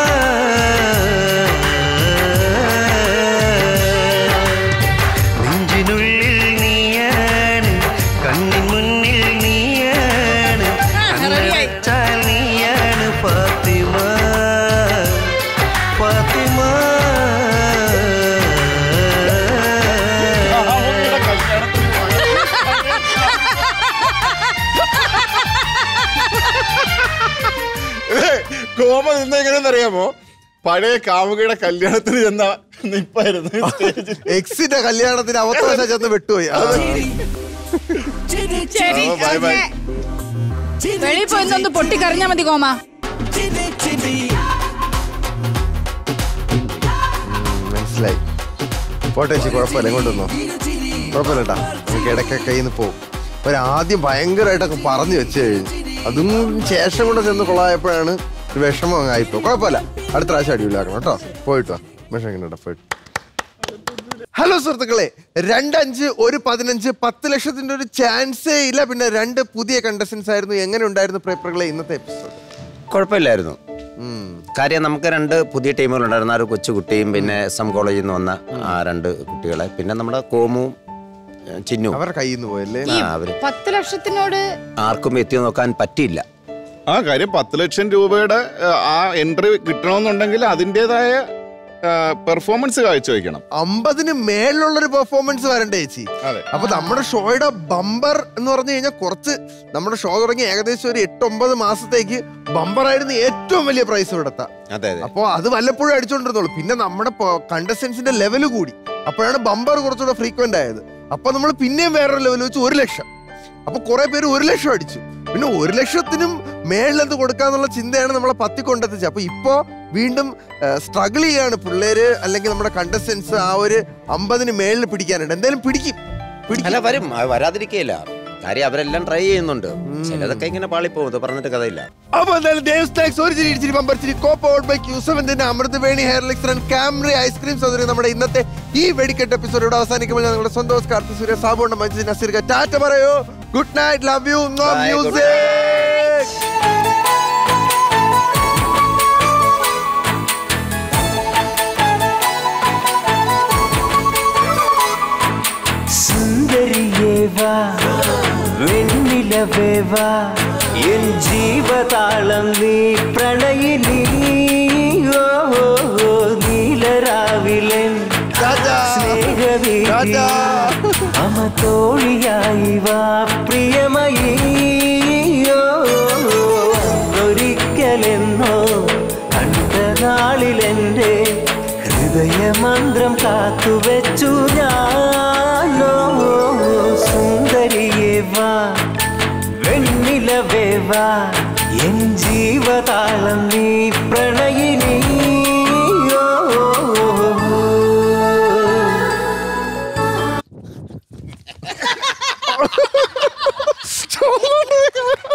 നെഞ്ചിനുള്ളിൽ നീയാണ് കണ്ണിൻ മുന്നിൽ നീയാണ് കണ്ണടച്ചാൽ നീയാണ് ഫാത്തിമ ഫാത്തിമ കോമ നിന്ന് എങ്ങനെയെന്ന് അറിയാമോ പഴയ കാമുകയുടെ കല്യാണത്തിന് ചെന്ന നിപ്പായിരുന്നു സ്റ്റേജിൽ. എക്സിന്റെ കല്യാണത്തിന് അവസ്ഥ ചെന്ന് വിട്ടുപോയി അത് ശരി ആ, bye, bye. വെളിയിൽ പോയി ഒന്ന് പൊട്ടിക്കറിഞ്ഞാ മതി കോമ മനസ്സിലായി പോട്ടെ ചേച്ചി കുഴപ്പമില്ല ഇങ്ങോട്ട് വന്നോ കുഴപ്പമില്ല കേട്ടാ എനിക്ക് ഇടയ്ക്ക് കയ്യിൽ നിന്ന് പോകും ഒരു ആദ്യം ഭയങ്കരമായിട്ടൊക്കെ പറഞ്ഞു വെച്ച് കഴിഞ്ഞു അതും ശേഷം കൂടെ ചെന്ന് കൊള്ളായപ്പോഴാണ് ഒരു വിഷമം അങ്ങ് ആയിപ്പോ കുഴപ്പമില്ല അടുത്ത പ്രാവശ്യം അടിയിലാക്കണം കേട്ടോ പോയിട്ട് വാ വിഷം കണ്ടോ പോയിട്ട് ഹലോ സുഹൃത്തുക്കളെ രണ്ടഞ്ച് ഒരു പതിനഞ്ച് പത്ത് ലക്ഷത്തിന്റെ ഒരു ചാൻസേ ഇല്ല പിന്നെ രണ്ട് പുതിയ കണ്ടസ്റ്റൻസ് ആയിരുന്നു എങ്ങനെ ഉണ്ടായിരുന്നു പേപ്പറുകളെ ഇന്നത്തെ എപ്പിസോഡ് കുഴപ്പമില്ലായിരുന്നു കാര്യം നമുക്ക് രണ്ട് പുതിയ ടീമുകളുണ്ടായിരുന്നു ആ ഒരു കൊച്ചുകുട്ടിയും പിന്നെ എസ് എം കോളേജിൽ നിന്ന് വന്ന ആ രണ്ട് കുട്ടികളെ പിന്നെ നമ്മുടെ കോമുവും ഏഹ്, ചിന്നുവും അവരുടെ കയ്യിൽ നിന്ന് പോയല്ലേ ആ അവര് പത്ത് ലക്ഷത്തിനോട് ആർക്കും എത്തി നോക്കാൻ പറ്റിയില്ല ആ കാര്യം പത്ത് ലക്ഷം രൂപയുടെ ആ, ആ എൻട്രി കിട്ടണമെന്നുണ്ടെങ്കിൽ അതിൻ്റെതായ പെർഫോമൻസ് കാഴ്ചവെക്കണം അമ്പതിന് മേളിലുള്ളൊരു പെർഫോമൻസ് വരണ്ടേ ചേച്ചി അതെ അപ്പൊ നമ്മുടെ ഷോയുടെ ബമ്പർ എന്ന് പറഞ്ഞു കഴിഞ്ഞാൽ കുറച്ച് നമ്മുടെ ഷോ തുടങ്ങി ഏകദേശം ഒരു എട്ട് ഒമ്പത് മാസത്തേക്ക് ബമ്പർ ആയിരുന്നു ഏറ്റവും വലിയ പ്രൈസ് ഇവിടത്തെ അതെ അതെ അപ്പൊ അത് വല്ലപ്പോഴും അടിച്ചോണ്ടിരുന്നുള്ളൂ പിന്നെ നമ്മുടെ കണ്ടസ്റ്റൻസിന്റെ ലെവൽ കൂടി അപ്പോഴാണ് ബമ്പർ കുറച്ചുകൂടെ ഫ്രീക്വന്റ് ആയത് അപ്പൊ നമ്മൾ പിന്നെയും വേറൊരു ലെവൽ വെച്ച് ഒരു ലക്ഷം അപ്പൊ കുറെ പേര് ഒരു ലക്ഷം അടിച്ചു പിന്നെ ഒരു ലക്ഷത്തിനും മേളിലെന്ത് കൊടുക്കാന്നുള്ള ചിന്തയാണ് നമ്മളെ പത്തി കൊണ്ടെത്തിച്ചത് അപ്പൊ ഇപ്പോ വീണ്ടും സ്ട്രഗിൾ ചെയ്യാണ് പിള്ളേര് അല്ലെങ്കിൽ നമ്മുടെ കണ്ടസ്റ്റൻസ് ആ ഒരു അമ്പതിന് മേളിൽ പിടിക്കാനുണ്ട് എന്തായാലും പിടിക്കും പിടിക്കും അല്ല വരും അത് വരാതിരിക്കയില്ല കാര്യം അവരെല്ലാം ട്രൈ ചെയ്യുന്നുണ്ട് ചിലതൊക്കെ ഇങ്ങനെ പാളിപ്പോകും ഇത് പറഞ്ഞിട്ട് കഥയില്ല അപ്പൊ എന്തായാലും ദേവ് സ്നാക്സ് ഒരു ചിരി ഇടിച്ചിരി ബമ്പർ ചിരി കോപ്പ് ഔട്ട് ബൈ ക്യൂസവന്റിന്റെ അമൃതവേണി ഹെയർ ലിക്സർ ആൻഡ് ക്യാമറി ഐസ്ക്രീം സൗകര്യം നമ്മുടെ ഇന്നത്തെ ഈ വെടിക്കെട്ട് എപ്പിസോഡ് ഇവിടെ അവസാനിക്കുമ്പോൾ ഞങ്ങളുടെ സ്വന്തം കാർത്തി സൂര്യ സാബുണ്ട് മഞ്ജു നസീർ ടാറ്റ പറയൂ good night love you Bye, good music സുന്ദരിയേവാ വെണ്ണിലവേവാ എൻ ജീവതാളം നീ പ്രണയിനി ഓ, ഓ, ഓ, നീലരാവിലൻ സ്നേഹവീതി അമതോഴിയായി വാ പ്രിയമയീ ഓ, ഓ, ഒരിക്കലെന്നോ കണ്ട നാളിലെന്റെ ഹൃദയമന്ത്രം കാത്തുവെച്ചു ഞാനോ സുന്ദരിയേ വാ വെണ്ണിലവേ വാ എൻ ജീവതാളം നീ പ്രണയിനി ഓ, ഓ, ഓ. ചോദിച്ചു